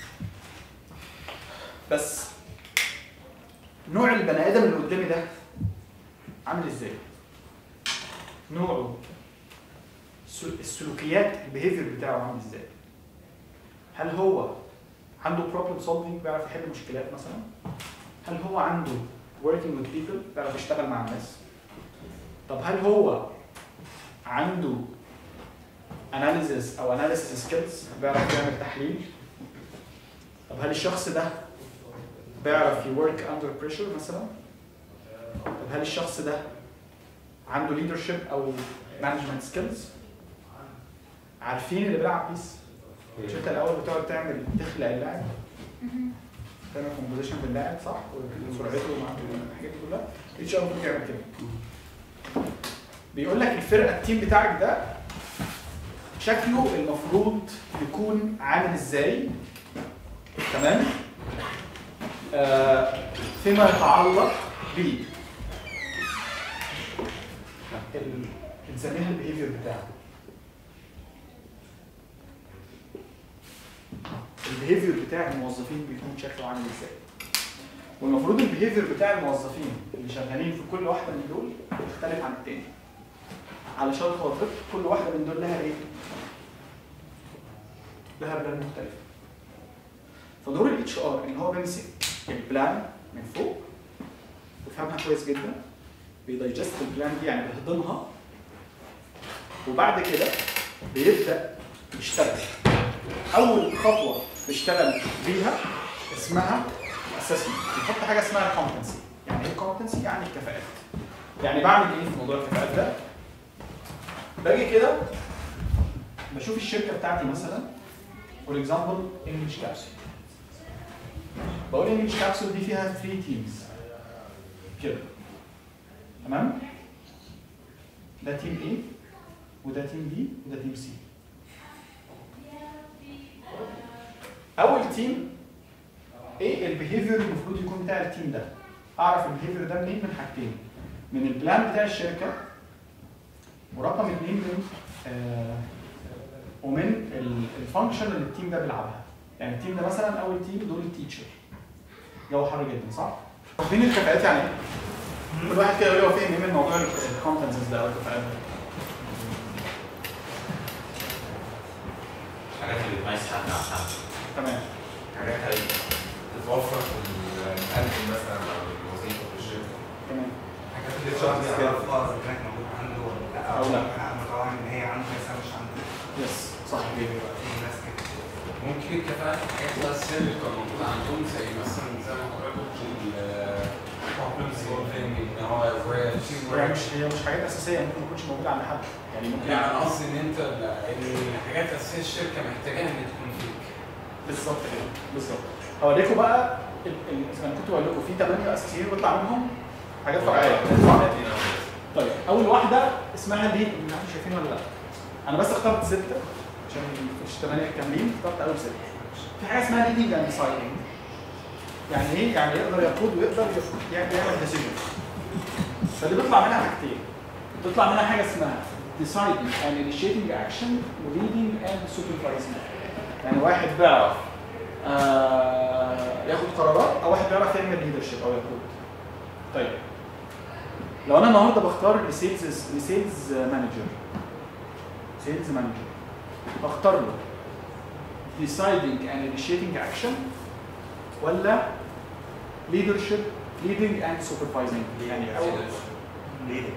بس نوع البني ادم اللي قدامي ده عامل ازاي نوعه السل- السلوكيات البيهيفير بتاعه عامل ازاي هل هو عنده بروبلم سولفينج بيعرف يحل مشكلات مثلا هل هو عنده working with people بيعرف يشتغل مع الناس طب هل هو عنده analysis او analysis skills بيعرف يعمل تحليل طب هل الشخص ده بيعرف يورك اندر بريشر مثلا طب هل الشخص ده عنده ليدرشيب او مانجمنت سكيلز عارفين اللي بيلعب بيس مش انت الاول بتقعد تعمل تخلق اللاعب تعمل كومبوزيشن باللاعب صح وسرعته ومع الحاجات دي كلها اتش ار ممكن يعمل كده بيقول لك الفرقه التيم بتاعك ده شكله المفروض يكون عامل ازاي تمام آه فيما يتعلق ب ال- بنسميها البيهيفير بتاعه البيهيفير بتاع الموظفين بيكون شكله عامل ازاي والمفروض البيهيفير بتاع الموظفين اللي شغالين في كل واحده من دول يختلف عن التاني علشان خاطر كل واحده من دول لها ايه؟ لها بلان مختلف فدور الاتش ار ان هو بيمسك البلان من فوق ويفهمها كويس جدا بيدايجست البلان دي يعني بيهضمها وبعد كده بيبدا يشتغل اول خطوه بيشتغل بيها اسمها اسسمنت بيحط حاجه اسمها كومبتنسي يعني ايه كومبتنسي يعني الكفاءات يعني بعمل ايه في موضوع الكفاءات ده باجي كده بشوف الشركه بتاعتي مثلا فور اكزامبل انجلش كابسول بقول انجلش كابسول دي فيها 3 تيمز كده تمام ده تيم A وده تيم B وده تيم C اول تيم ايه البيهيفير المفروض يكون بتاع التيم ده اعرف البيهيفير ده منين من حاجتين من البلان بتاع الشركه ورقم اثنين من آه ومن الفانكشن اللي التيم ده بيلعبها يعني التيم ده مثلا اول تيم دول التيتشر جو حر جدا صح؟ واخدين الكفاءات يعني ايه؟ كل واحد كده يقول لي هو فاهم ايه من موضوع الكومبتنسز ده او الكفاءات ده الحاجات اللي بتميز حد عن حد تمام حاجات هي تتوفر في المقدم مثلا او الوظيفه في الشركه تمام حاجات اللي الشخص يعرفها اذا كانت موجوده عنده ولا لا أو لا. انا متوقع ان هي عنده مثلا مش عنده يس صح كده في ناس كده ممكن الكفاءات الحاجات الأساسية اللي بتبقى موجودة عندهم زي مثلا زي ما حضرتك قلت ال problem solving إن هو ازاي achieve يعني work. مش هي مش حاجات اساسيه ممكن ما تكونش موجوده عند حد يعني ممكن يعني أنا قصدي إن أنت ال- الحاجات الأساسية الشركة محتاجاها إن تكون فيك. بالظبط كده بالظبط هوريكم بقى ال- ال- زي ما كنت بقول لكم في ثمانيه اساسيين بيطلع منهم حاجات فرعيه طيب اول واحده اسمها ليد مش عارف شايفين ولا لا انا بس اخترت سته عشان مش ثمانيه كاملين اخترت اول سته في حاجه اسمها ليدنج اند ديسايدنج يعني ايه؟ يعني يقدر يقود ويقدر يف- يعمل يعمل ديسيجن فدي بيطلع منها حاجتين بتطلع منها حاجه اسمها deciding and initiating action و leading and supervising يعني واحد بيعرف آه ياخد قرارات او واحد بيعرف يعمل ليدرشيب او يقود طيب لو انا النهارده بختار لسيلز لسيلز مانجر سيلز مانجر اختار له deciding and initiating action ولا leadership leading and supervising يعني أول ليدنج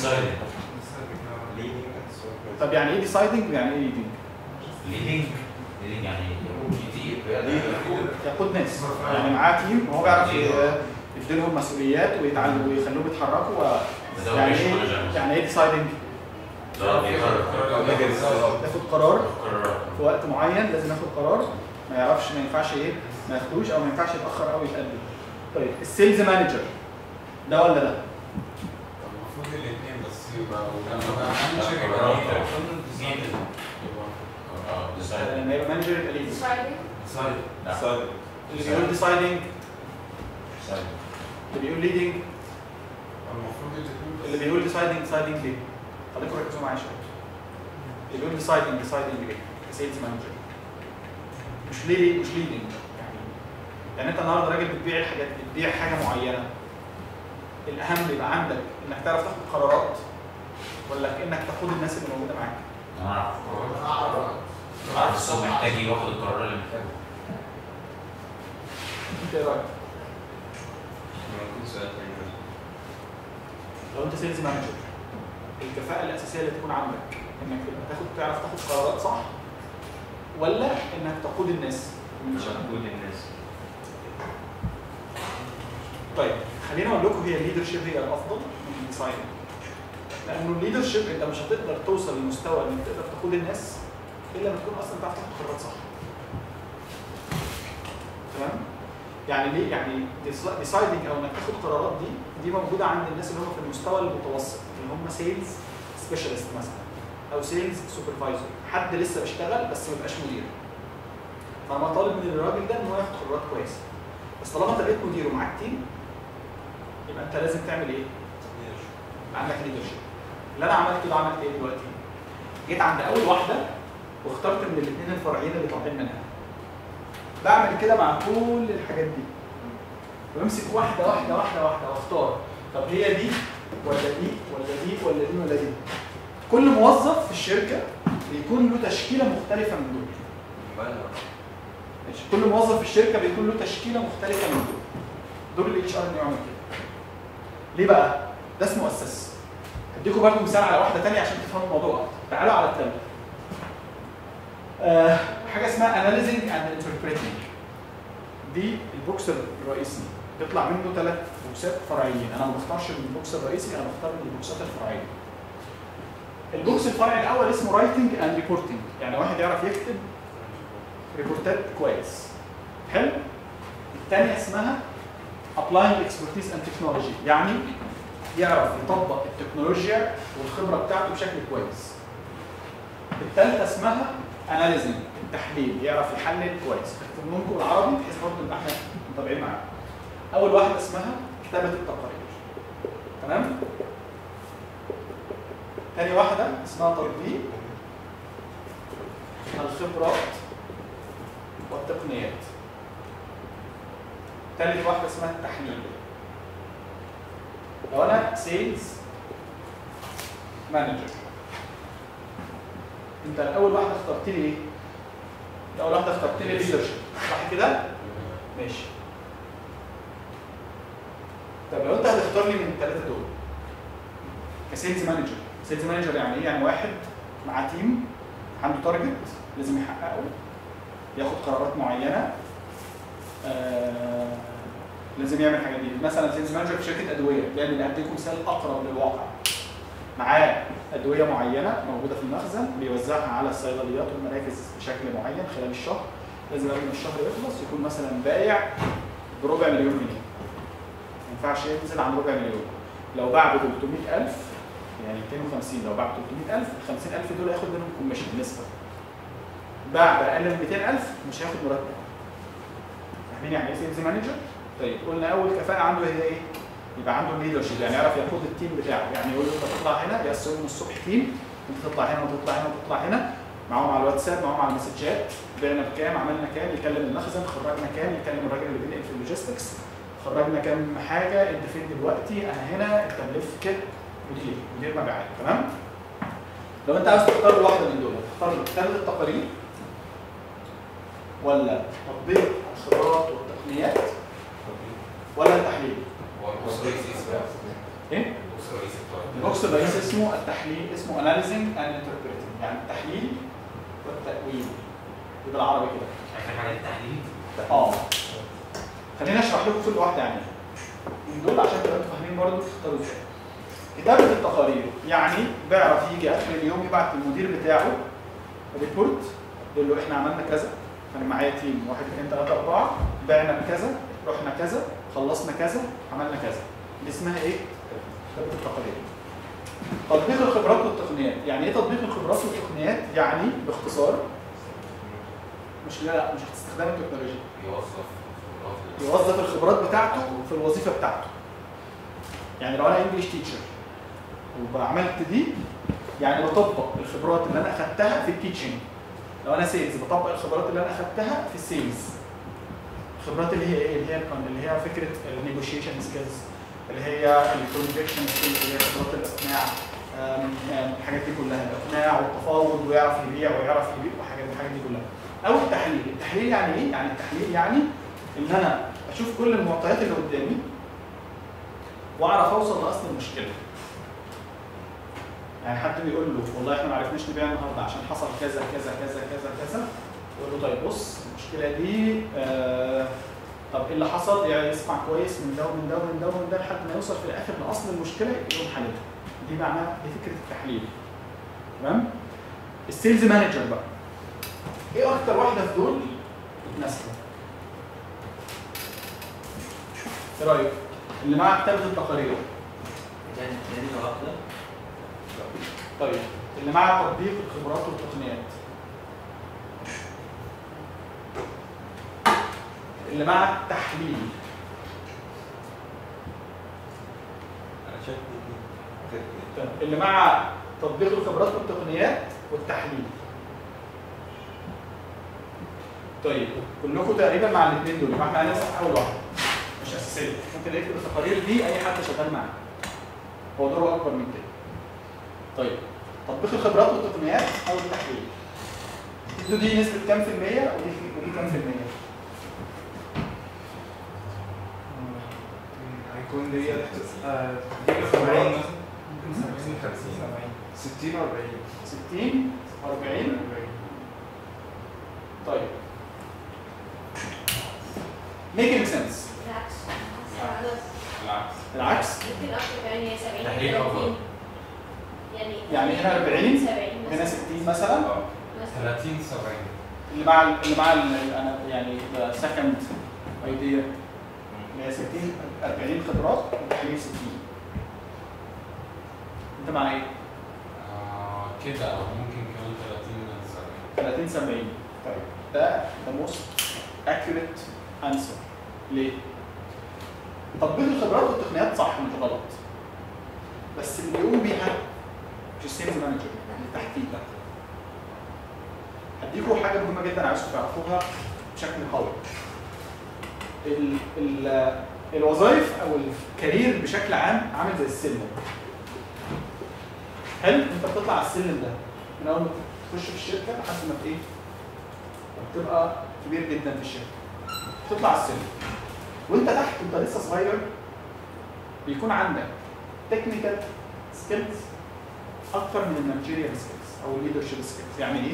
ليدنج طب يعني ايه deciding ويعني ايه leading؟ ليدنج ليدنج يعني يقود كتير يقود ناس يعني معاه تيم وهو بيعرف ي- يديلهم مسؤوليات ويتعلموا ويخلوهم يتحركوا و... ده هو يعني بيشغل ايه مجال. يعني ايه deciding؟ ده بيقرر ياخد قرار قرار في وقت معين لازم ياخد قرار ما يعرفش ما ينفعش ايه ما ياخدوش او ما ينفعش يتاخر او يتقدم طيب السيلز مانجر ده ولا ده؟ المفروض الاثنين بس يبقى ولما بقى مانجر لا، يبقى قرار. leader. مين؟ اه ديسايد لما يبقى مانجر يبقى ليدر ديسايد لا اللي بيقول ديسايدنج ديسايد اللي بيقول ليدنج المفروض الاثنين اللي بيقول ديسايدنج ديسايدنج ليه؟ خليكم ركزوا معايا شويه اللي بيقول ديسايدنج ديسايدنج ليه؟ كسيلز مانجر مش ليه مش ليدنج يعني يعني انت النهارده راجل بتبيع الحاجات بتبيع حاجه معينه الاهم يبقى عندك انك تعرف تاخد قرارات ولا انك تاخد الناس اللي موجوده معاك انا اعرف اعرف السوق محتاج ايه واخد القرار اللي محتاجه انت ايه رايك؟ ممكن سؤال تاني لو انت سيلز مانجر الكفاءه الاساسيه اللي تكون عندك انك تبقى تاخد تعرف تاخد قرارات صح ولا انك تقود الناس مش هنقول الناس طيب خلينا اقول لكم هي الليدرشيب هي الافضل من الديسايدنج لانه الليدرشيب انت مش هتقدر توصل لمستوى انك تقدر تقود الناس الا لما تكون اصلا بتعرف تاخد قرارات صح. تمام؟ يعني ليه؟ يعني ديسايدنج او انك تاخد قرارات دي دي موجوده عند الناس اللي هم في المستوى المتوسط اللي هم سيلز سبيشالست مثلا او سيلز سوبرفايزر حد لسه بيشتغل بس ما بقاش مدير. فانا طالب من الراجل ده ان هو ياخد قرارات كويسه. بس طالما انت بقيت مدير ومعاك تيم يبقى انت لازم تعمل ايه؟ يبقى عندك ليدرشيب. اللي انا عملته ده عملت ايه دلوقتي؟ جيت عند اول واحده واخترت من الاثنين الفرعيين اللي طالعين منها. بعمل كده مع كل الحاجات دي. بمسك واحده واحده واحده واحده واختار طب هي دي ولا دي ولا دي ولا دي ولا دي. كل موظف في الشركه بيكون له تشكيله مختلفه من دول. ماشي كل موظف في الشركه بيكون له تشكيله مختلفه من دول. دور الاتش ار انه يعمل كده. ليه بقى؟ ده اسمه اساس. هديكم برضه مثال على واحده ثانيه عشان تفهموا الموضوع اكتر. تعالوا على الثالثه. آه حاجه اسمها اناليزنج اند انتربريتنج. دي البوكس الرئيسي بيطلع منه ثلاث بوكسات فرعيين، انا ما بختارش من البوكس الرئيسي انا بختار من البوكسات الفرعيه. البوكس الفرعي الاول اسمه رايتنج اند ريبورتنج، يعني واحد يعرف يكتب ريبورتات كويس. حلو؟ الثانيه اسمها applying expertise and technology يعني يعرف يطبق التكنولوجيا والخبره بتاعته بشكل كويس. الثالثه اسمها analyzing التحليل يعرف يحلل كويس. اكتب لكم العربي بحيث برضه ان احنا متابعين معاه. اول واحده اسمها كتابه التقارير. تمام؟ تاني واحده اسمها تطبيق الخبرات والتقنيات. تالت واحده اسمها التحليل. لو انا سيلز مانجر انت اول واحده اخترت لي ايه؟ اول واحده اخترت لي ليدرشيب صح كده؟ ماشي طب لو انت هتختار لي من الثلاثه دول كسيلز مانجر سيلز مانجر يعني ايه؟ يعني واحد مع تيم عنده تارجت لازم يحققه ياخد قرارات معينه آه لازم يعمل الحاجات دي مثلا سيلز مانجر في شركه ادويه يعني اديكم مثال اقرب للواقع معاه ادويه معينه موجوده في المخزن بيوزعها على الصيدليات والمراكز بشكل معين خلال الشهر لازم قبل ما الشهر يخلص يكون مثلا بايع بربع مليون جنيه ما ينفعش ينزل عن ربع مليون لو باع ب 300000 يعني 250 لو باع ب 300000 ال 50000 دول هياخد منهم كوميشن نسبه باع باقل من 200000 مش هياخد مرتب فاهمين يعني ايه سيلز مانجر؟ طيب قلنا اول كفاءه عنده هي ايه؟ يبقى عنده ليدرشيب يعني يعرف يقود التيم بتاعه يعني يقول له انت تطلع هنا يقسمهم الصبح تيم انت تطلع هنا وتطلع هنا وتطلع هنا معاهم على الواتساب معاهم على المسجات بعنا بكام عملنا كام يكلم المخزن خرجنا كام يكلم الراجل اللي بينقل في اللوجيستكس خرجنا كام حاجه انت فين دلوقتي انا هنا انت ملف كده مدير مدير مبيعات تمام لو انت عايز تختار واحده من دول تختار كتابه التقارير ولا تطبيق الخبرات والتقنيات ولا التحليل هو البوكس الرئيسي اسمه ايه؟ البوكس الرئيسي بتاعه البوكس الرئيسي اسمه التحليل اسمه اناليزنج اند انتربريتنج يعني التحليل والتأويل بالعربي كده اخر حاجه التحليل اه خليني اشرح لكم كل واحده يعني من دول عشان تبقوا انتوا فاهمين برضه تختاروا ازاي كتابه التقارير يعني بيعرف يجي اخر اليوم يبعت للمدير بتاعه ريبورت يقول له احنا عملنا كذا انا معايا تيم واحد اثنين ثلاثه اربعه بعنا بكذا رحنا كذا خلصنا كذا عملنا كذا دي اسمها ايه؟ كتابه التقارير تطبيق الخبرات والتقنيات يعني ايه تطبيق الخبرات والتقنيات يعني باختصار مش لا مش هتستخدم التكنولوجيا يوظف خبرات يوظف الخبرات بتاعته في الوظيفه بتاعته يعني لو انا انجلش تيتشر وعملت دي يعني بطبق الخبرات اللي انا اخدتها في التيتشنج لو انا سيلز بطبق الخبرات اللي انا اخدتها في السيلز الخبرات اللي هي ايه اللي هي اللي هي فكره النيجوشيشن سكيلز اللي هي الكونفكشن سكيلز اللي هي خبرات الاقناع آم، آم، الحاجات دي كلها الاقناع والتفاوض ويعرف يبيع ويعرف يبيع والحاجات الحاجات دي كلها او التحليل التحليل يعني ايه يعني التحليل يعني ان انا اشوف كل المعطيات اللي قدامي واعرف اوصل لاصل المشكله يعني حد بيقول له والله احنا ما عرفناش نبيع النهارده عشان حصل كذا كذا كذا كذا كذا يقول له طيب بص المشكله دي آه طب ايه اللي حصل؟ يعني يسمع كويس من ده ومن ده ومن ده ومن ده لحد ما يوصل في الاخر لاصل المشكله يقوم حللها. دي معناها دي فكره التحليل تمام السيلز مانجر بقى ايه اكتر واحده في دول بتناسبه ايه رايك اللي معاه كتابه التقارير تاني تاني واحدة طيب اللي معاه تطبيق الخبرات والتقنيات اللي معاه تحليل انا شايف دي دي طيب، اللي مع تطبيق الخبرات والتقنيات والتحليل طيب كلكم تقريبا مع الاثنين دول يبقى احنا هنمسح اول واحده مش اساسيه ممكن يكتب التقارير دي اي حد شغال معاه هو دوره اكبر من كده طيب تطبيق الخبرات والتقنيات او التحليل تدوا دي نسبه كام في المية ودي ودي كام في المية هيكون دي آه، دي 70 مثلا ممكن 70 50 60 و40 60 40 طيب making sense بالعكس العكس العكس ممكن اكتر كمان هي 70 تحليل أفضل. 30 يعني يعني هنا 40 70 هنا مثلا 60 مثلا مثلا 30 70 اللي مع اللي مع ال- انا يعني سكند ايديا اللي هي 60 40 خبرات وتحليل 60 انت مع ايه؟ آه كده او ممكن كمان 30 70 30 70 طيب ده ده موست اكيوريت انسر ليه؟ تطبيق الخبرات والتقنيات صح مش غلط بس اللي بيقوم بيها مش السيلز مانجر اللي تحتيه ده هديكوا حاجه مهمه جدا عايزكم تعرفوها بشكل قوي ال ال الوظائف او الكارير بشكل عام عامل زي السلم حلو انت بتطلع على السلم ده من اول ما تخش في الشركه لحد ما ت- ايه تبقى كبير جدا في الشركه تطلع على السلم وانت تحت انت لسه صغير بيكون عندك تكنيكال سكيلز اكتر من المانجيريال سكيلز او الليدرشيب سكيلز يعني ايه؟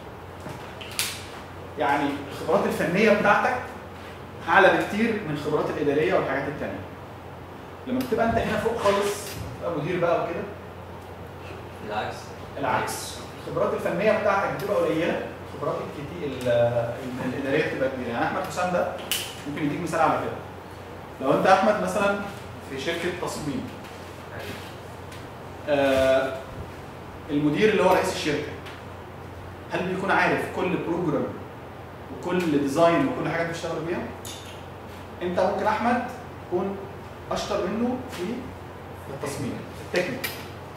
يعني الخبرات الفنيه بتاعتك اعلى بكتير من الخبرات الاداريه والحاجات التانيه لما بتبقى انت هنا فوق خالص تبقى مدير بقى وكده بالعكس العكس الخبرات الفنيه بتاعتك بتبقى قليله الخبرات الكتير ال- ال- الاداريه بتبقى كبيره يعني احمد حسام ده ممكن يديك مثال على كده لو انت احمد مثلا في شركه تصميم آه المدير اللي هو رئيس الشركه هل بيكون عارف كل بروجرام وكل ديزاين وكل حاجه بتشتغل بيها؟ انت ممكن احمد تكون اشطر منه في التصميم في التكنيك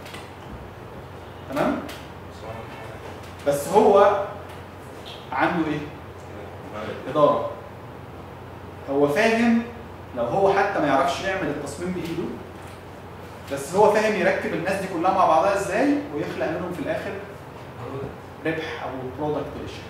تمام؟ بس هو عنده ايه؟ اداره هو فاهم لو هو حتى ما يعرفش يعمل التصميم بايده بس هو فاهم يركب الناس دي كلها مع بعضها ازاي ويخلق منهم في الاخر ربح او برودكت للشركه.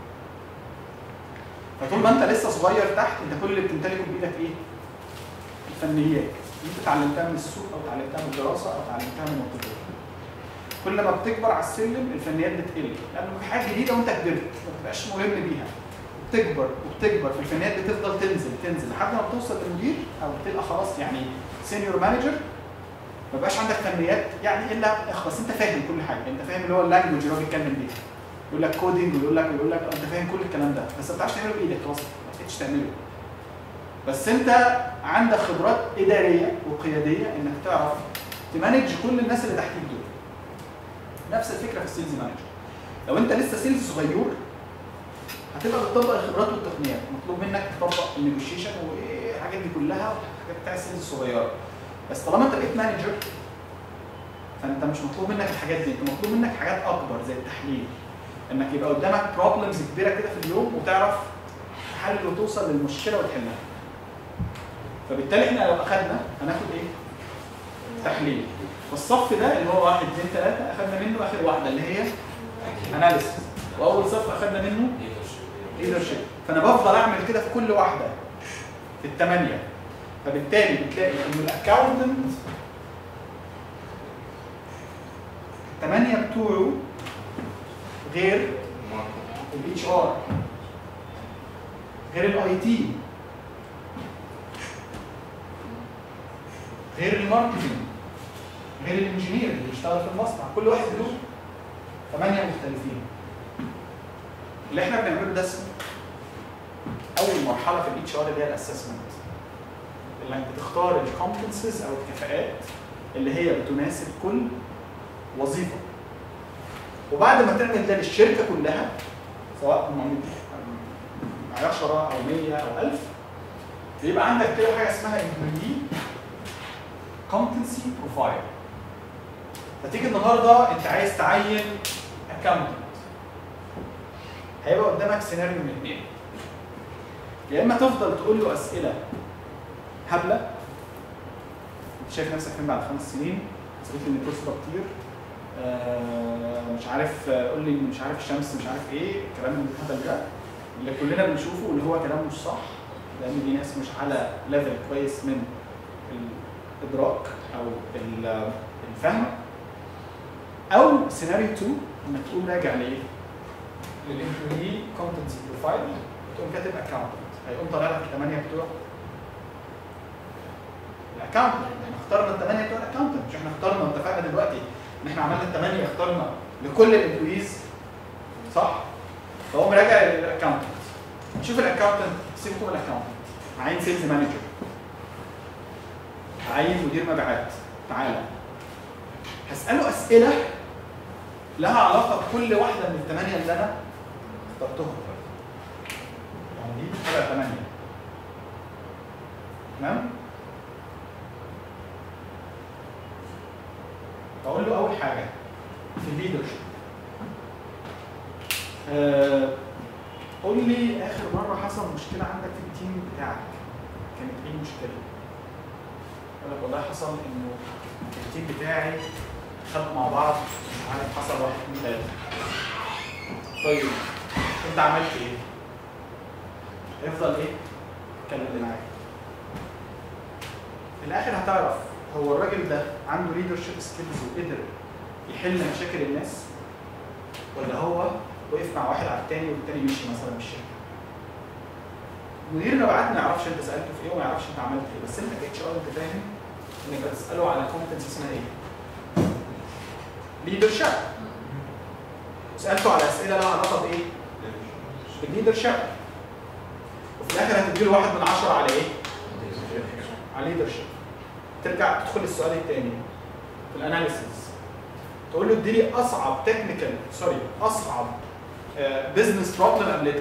فطول ما انت لسه صغير تحت انت كل اللي بتمتلكه بايدك ايه؟ الفنيات اللي انت اتعلمتها من السوق او اتعلمتها من الدراسه او اتعلمتها من الطفوله. كل ما بتكبر على السلم الفنيات بتقل لانه حاجه جديده وانت كبرت ما بتبقاش مهم بيها. بتكبر وبتكبر في الفنيات بتفضل تنزل تنزل لحد ما بتوصل للمدير او تبقى خلاص يعني سينيور مانجر ما بقاش عندك فنيات يعني الا إخ، بس انت فاهم كل حاجه انت فاهم اللي هو اللانجوج اللي هو بيتكلم بيها يقول لك كودينج ويقول لك ويقول لك انت فاهم كل الكلام ده بس ما بتعرفش تعمله بايدك خلاص ما بقتش تعمله بس انت عندك خبرات اداريه وقياديه انك تعرف تمانج كل الناس اللي تحتيك دول نفس الفكره في السيلز مانجر لو انت لسه سيلز صغير هتبقى بتطبق الخبرات والتقنيات مطلوب منك تطبق النيجوشيشن والحاجات دي كلها والحاجات بتاع السيلز الصغيره بس طالما انت بقيت مانجر فانت مش مطلوب منك الحاجات دي انت مطلوب منك حاجات اكبر زي التحليل انك يبقى قدامك بروبلمز كبيره كده في اليوم وتعرف تحلل وتوصل للمشكله وتحلها فبالتالي احنا لو اخذنا هناخد ايه؟ تحليل فالصف ده اللي هو واحد اثنين ثلاثه اخذنا منه اخر واحده اللي هي اناليسيس واول صف اخذنا منه ليدرشيب فانا بفضل اعمل كده في كل واحده في الثمانيه فبالتالي بتلاقي ان الاكونتنت الثمانيه بتوعه غير الاتش ار غير الاي تي غير الماركتنج غير الانجينير اللي بيشتغل في المصنع كل واحد له ثمانيه مختلفين اللي احنا بنعمله ده اسمه اول مرحله في الاتش ار اللي هي الاسسمنت انك بتختار الكومبتنسز او الكفاءات اللي هي بتناسب كل وظيفه وبعد ما تعمل ده للشركه كلها سواء هم 10 او 100 او 1000 بيبقى عندك كده حاجه اسمها employee competency profile فتيجي النهارده انت عايز تعين accountant هيبقى قدامك سيناريو من اثنين يا اما تفضل تقول له اسئله هبله انت شايف نفسك فين بعد خمس سنين اثبت لي ان الكورس ده كتير آه، مش عارف آه، قول لي إن مش عارف الشمس مش عارف ايه الكلام الهبل ده اللي كلنا بنشوفه اللي هو كلام مش صح لان دي ناس مش على ليفل كويس من الادراك او ال- الفهم او سيناريو 2 انك تقوم راجع لايه؟ للامبلوي كومبتنسي بروفايل تقوم كاتب اكونتنت هيقوم طالع لك الثمانيه بتوع الاكونتنت احنا اخترنا الثمانيه بتوع الاكونتنت مش احنا اخترنا اتفقنا دلوقتي ان احنا عملنا الثمانيه اخترنا لكل الامبلويز صح؟ فهو راجع للاكونتنت شوف الاكونتنت سيبكم من الاكونتنت عين سيلز مانجر عين مدير مبيعات تعالى هسأله أسئلة لها علاقة بكل واحدة من الثمانية اللي أنا اخترتهم يعني دي طلع ثمانية تمام؟ بقول له أول حاجة في الليدرشيب آه قول لي آخر مرة حصل مشكلة عندك في التيم بتاعك كانت إيه المشكلة؟ يقول لك والله حصل إنه التيم بتاعي خدوا مع بعض مش عارف حصل واحد اتنين تلاته طيب انت عملت ايه؟ افضل ايه؟ اتكلم معايا في الاخر هتعرف هو الراجل ده عنده ليدرشيب سكيلز وقدر يحل مشاكل الناس ولا هو وقف مع واحد على التاني والتاني مشي مثلا من الشركه مدير المبيعات ما يعرفش انت سالته في ايه وما يعرفش انت عملت ايه بس انت كاتش ار انت فاهم انك بتساله على كومبتنس اسمها ايه؟ ليدرشيب سالته على اسئله لها علاقه بايه؟ بالليدرشيب وفي الاخر هتديله واحد من عشره على ايه؟ على ليدرشيب ترجع تدخل السؤال الثاني في الاناليسيز تقول له اديني اصعب تكنيكال سوري اصعب بزنس بروبلم قابلتك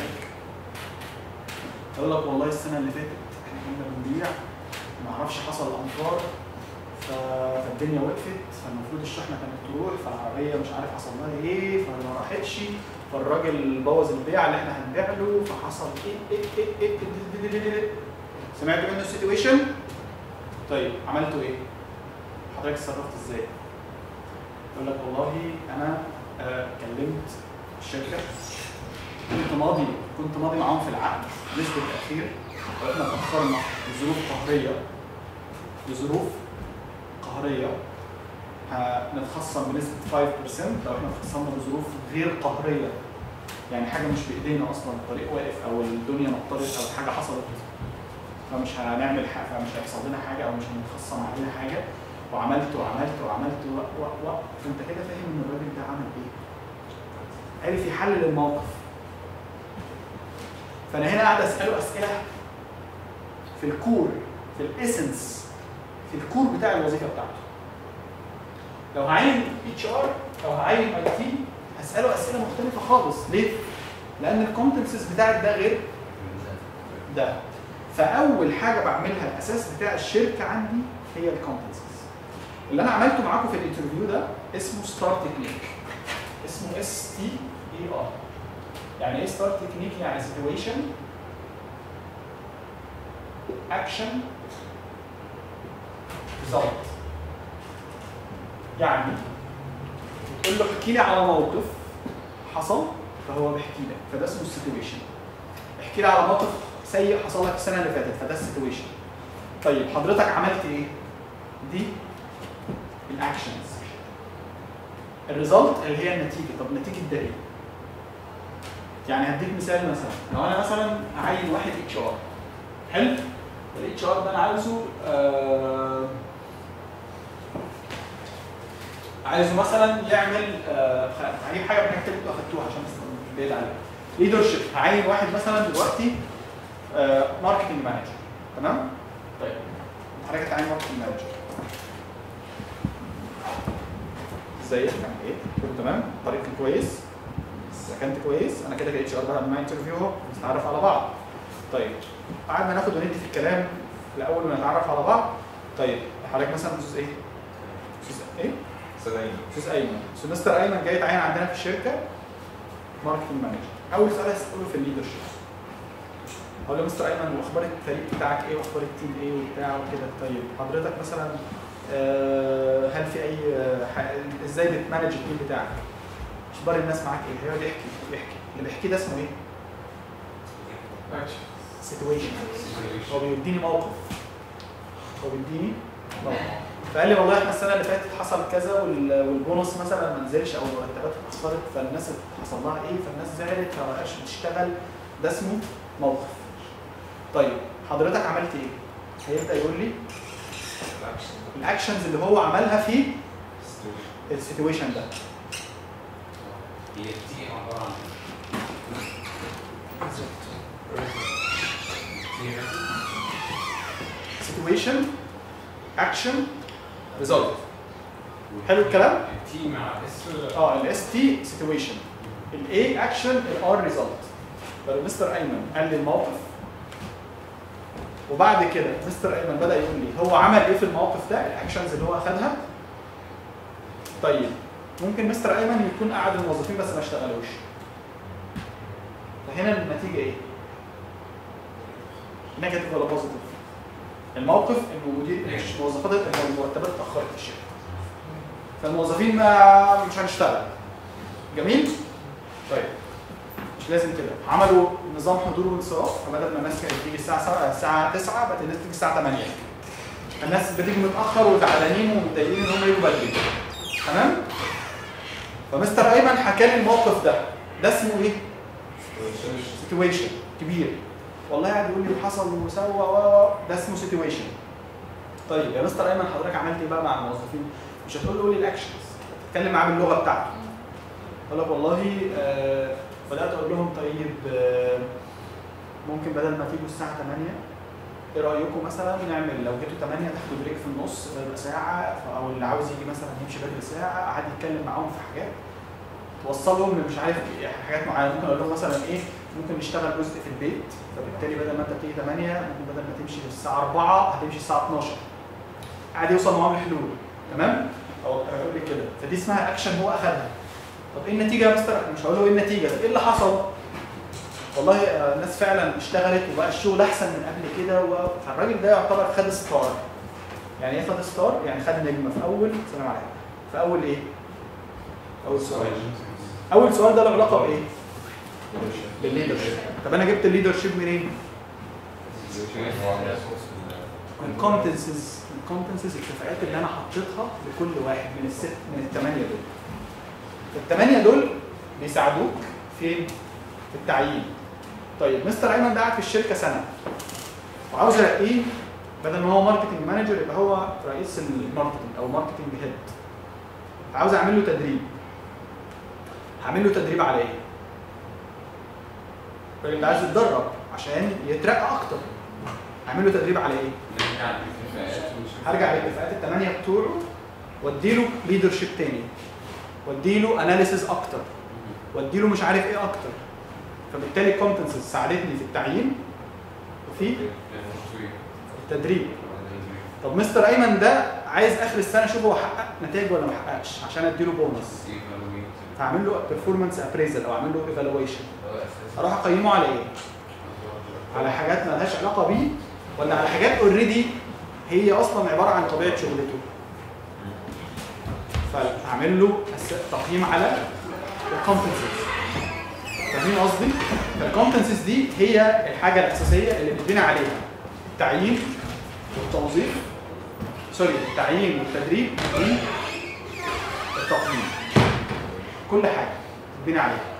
يقول لك والله السنه اللي فاتت احنا كنا بنبيع ما اعرفش حصل امطار ف- فالدنيا وقفت فالمفروض الشحنه كانت تروح فالعربيه مش عارف حصل لها ايه فما راحتش فالراجل بوظ البيعه اللي احنا هنبيع له فحصل ايه ايه ايه ايه, إيه, إيه, إيه, إيه. سمعت منه السيتويشن؟ طيب عملتوا ايه؟ حضرتك اتصرفت ازاي؟ يقول لك والله انا آه كلمت الشركه كنت ماضي كنت ماضي معاهم في العقد نسبه تاخير واحنا اتاخرنا لظروف قهريه لظروف قهريه هنتخصم بنسبه 5% لو احنا اتخصمنا بظروف غير قهريه يعني حاجه مش بايدينا اصلا الطريق واقف او الدنيا مطرت او حاجه حصلت فمش هنعمل حاجه فمش هيحصل لنا حاجه او مش هنتخصم علينا حاجه وعملت وعملت وعملت و و و فانت كده فاهم ان الراجل ده عمل ايه؟ عرف يحلل الموقف فانا هنا قاعد اساله اسئله في الكور في الاسنس في الكور بتاع الوظيفه بتاعته لو هعين اتش ار او هعين اي تي هساله اسئله مختلفه خالص ليه؟ لان الكومبتنسز بتاعك ده غير ده فاول حاجه بعملها الاساس بتاع الشركه عندي هي الكومبتنسز اللي انا عملته معاكم في الانترفيو ده اسمه ستار تكنيك اسمه اس تي اي ار يعني ايه ستار تكنيك يعني سيتويشن اكشن ريزلت يعني تقول له احكي لي على موقف حصل فهو بيحكي لك فده اسمه السيتويشن احكي لي على موقف سيء حصل لك السنه اللي فاتت فده السيتويشن طيب حضرتك عملت ايه دي الاكشنز الريزلت اللي هي النتيجه طب نتيجه ده ايه يعني هديك مثال مثلا لو انا مثلا عاين واحد اتش ار حلو الاتش ار ده انا عاوزه آه عايزه مثلا يعمل آه، خ- هجيب حاجه من الحاجات اللي انتوا اخدتوها عشان بس مش بعيد عليها ليدرشيب هعين واحد مثلا دلوقتي ماركتنج مانجر تمام؟ طيب حضرتك تعين ماركتنج مانجر ازيك عامل ايه؟ كله تمام؟ طريقتك كويس؟ سكنت كويس؟ انا كده كاتش ار بعد ما انترفيو اهو نتعرف على بعض. طيب قعدنا ناخد وندي في الكلام الاول ما نتعرف على بعض. طيب حضرتك مثلا استاذ ايه؟ استاذ ايه؟ استاذ ايمن استاذ ايمن استاذ مستر ايمن جاي يتعين عندنا في الشركه ماركتنج مانجر اول سؤال هساله في الليدرشيب اقول له مستر ايمن واخبار الفريق بتاعك ايه واخبار التيم ايه وبتاع وكده طيب حضرتك مثلا آه، هل في اي آه، ح- ازاي بتمانج التيم بتاعك اخبار الناس معاك ايه هيقعد يحكي يحكي اللي بيحكي ده اسمه ايه سيتويشن هو بيديني موقف هو بيديني موقف فقال لي والله احنا السنه اللي فاتت حصل كذا وال- والبونص مثلا ما نزلش او المرتبات اتاخرت فالناس حصل لها ايه فالناس زعلت فما بقاش بتشتغل ده اسمه موقف طيب حضرتك عملت ايه؟ هيبدا يقول لي الاكشنز اللي هو عملها في السيتويشن ده هي تي عباره عن سيتويشن اكشن ريزلت حلو الكلام؟ تي مع اس اه الاس تي سيتويشن الاي اكشن الار ريزلت فمستر ايمن قال لي الموقف وبعد كده مستر ايمن بدا يقول لي هو عمل ايه في الموقف ده الاكشنز اللي هو اخذها طيب ممكن مستر ايمن يكون قعد الموظفين بس ما اشتغلوش فهنا النتيجه ايه نيجاتيف ولا بوزيتيف الموقف انه مدير مش موظفات إن المرتبات اتاخرت في الشركه فالموظفين ما مش هنشتغل جميل طيب مش لازم كده عملوا نظام حضور وانصراف فبدل ما الناس كانت تيجي الساعه 7 الساعه 9 بقت الناس تيجي الساعه 8 الناس بتيجي متاخر وزعلانين ومتضايقين ان هم يجوا بدري تمام فمستر ايمن حكى لي الموقف ده ده اسمه ايه سيتويشن كبير والله قاعد يقول لي وحصل وسوى و و- ده اسمه سيتويشن طيب يا مستر ايمن حضرتك عملت ايه بقى مع الموظفين مش هتقول له قول لي الاكشنز تتكلم معاه باللغه بتاعته اقول لك والله آه بدات اقول لهم طيب آه ممكن بدل ما تيجوا الساعه 8 ايه رايكم مثلا نعمل لو جيتوا 8 تاخدوا بريك في النص ربع ساعه او اللي عاوز يجي مثلا يمشي بدري ساعه قعد يتكلم معاهم في حاجات توصلهم مش عارف إيه، حاجات معينه ممكن اقول لهم مثلا ايه ممكن نشتغل جزء في البيت فبالتالي بدل ما انت بتيجي 8 ممكن بدل ما تمشي الساعه 4 هتمشي الساعه 12 قاعد يوصل معاهم لحلول تمام او اقول لك كده فدي اسمها اكشن هو اخذها طب ايه النتيجه يا مستر مش هقول له ايه النتيجه طب ايه اللي حصل والله آه، الناس فعلا اشتغلت وبقى الشغل احسن من قبل كده و- فالراجل ده يعتبر خد ستار يعني ايه خد ستار يعني خد نجمه في اول سلام عليكم في اول ايه اول سؤال اول سؤال ده له علاقه بايه بالليدرشيب طب انا جبت الليدرشيب منين الكومبتنسز الكومبتنسز الكفاءات اللي انا حطيتها لكل واحد من الست من الثمانيه دول الثمانيه دول بيساعدوك فين في التعيين طيب مستر ايمن ده قاعد في الشركه سنه وعاوز ارقيه بدل ما هو ماركتنج مانجر يبقى هو رئيس الماركتنج او ماركتنج هيد عاوز اعمل له تدريب هعمل له تدريب على ايه؟ الراجل ده عايز يتدرب عشان يترقى اكتر هعمل له تدريب على ايه؟ نرجع للكفاءات ونشوف هرجع للكفاءات الثمانيه بتوعه واديله ليدرشيب تاني واديله اناليسيز اكتر واديله مش عارف ايه اكتر فبالتالي الكومبتنسز ساعدتني في التعيين وفي التدريب طب مستر ايمن ده عايز اخر السنه اشوف هو حقق نتائج ولا ما حققش عشان اديله بونص هعمل له بيرفورمانس ابريزل او اعمل له ايفالويشن اروح اقيمه على ايه؟ على حاجات ما لهاش علاقه بيه ولا على حاجات اوريدي هي اصلا عباره عن طبيعه شغلته فاعمل له أس- تقييم على الكومبتنسز فاهمين قصدي؟ فالكومبتنسز دي هي الحاجه الاساسيه اللي بتبني عليها التعيين والتوظيف سوري التعيين والتدريب والتقييم كل حاجه بتبني عليها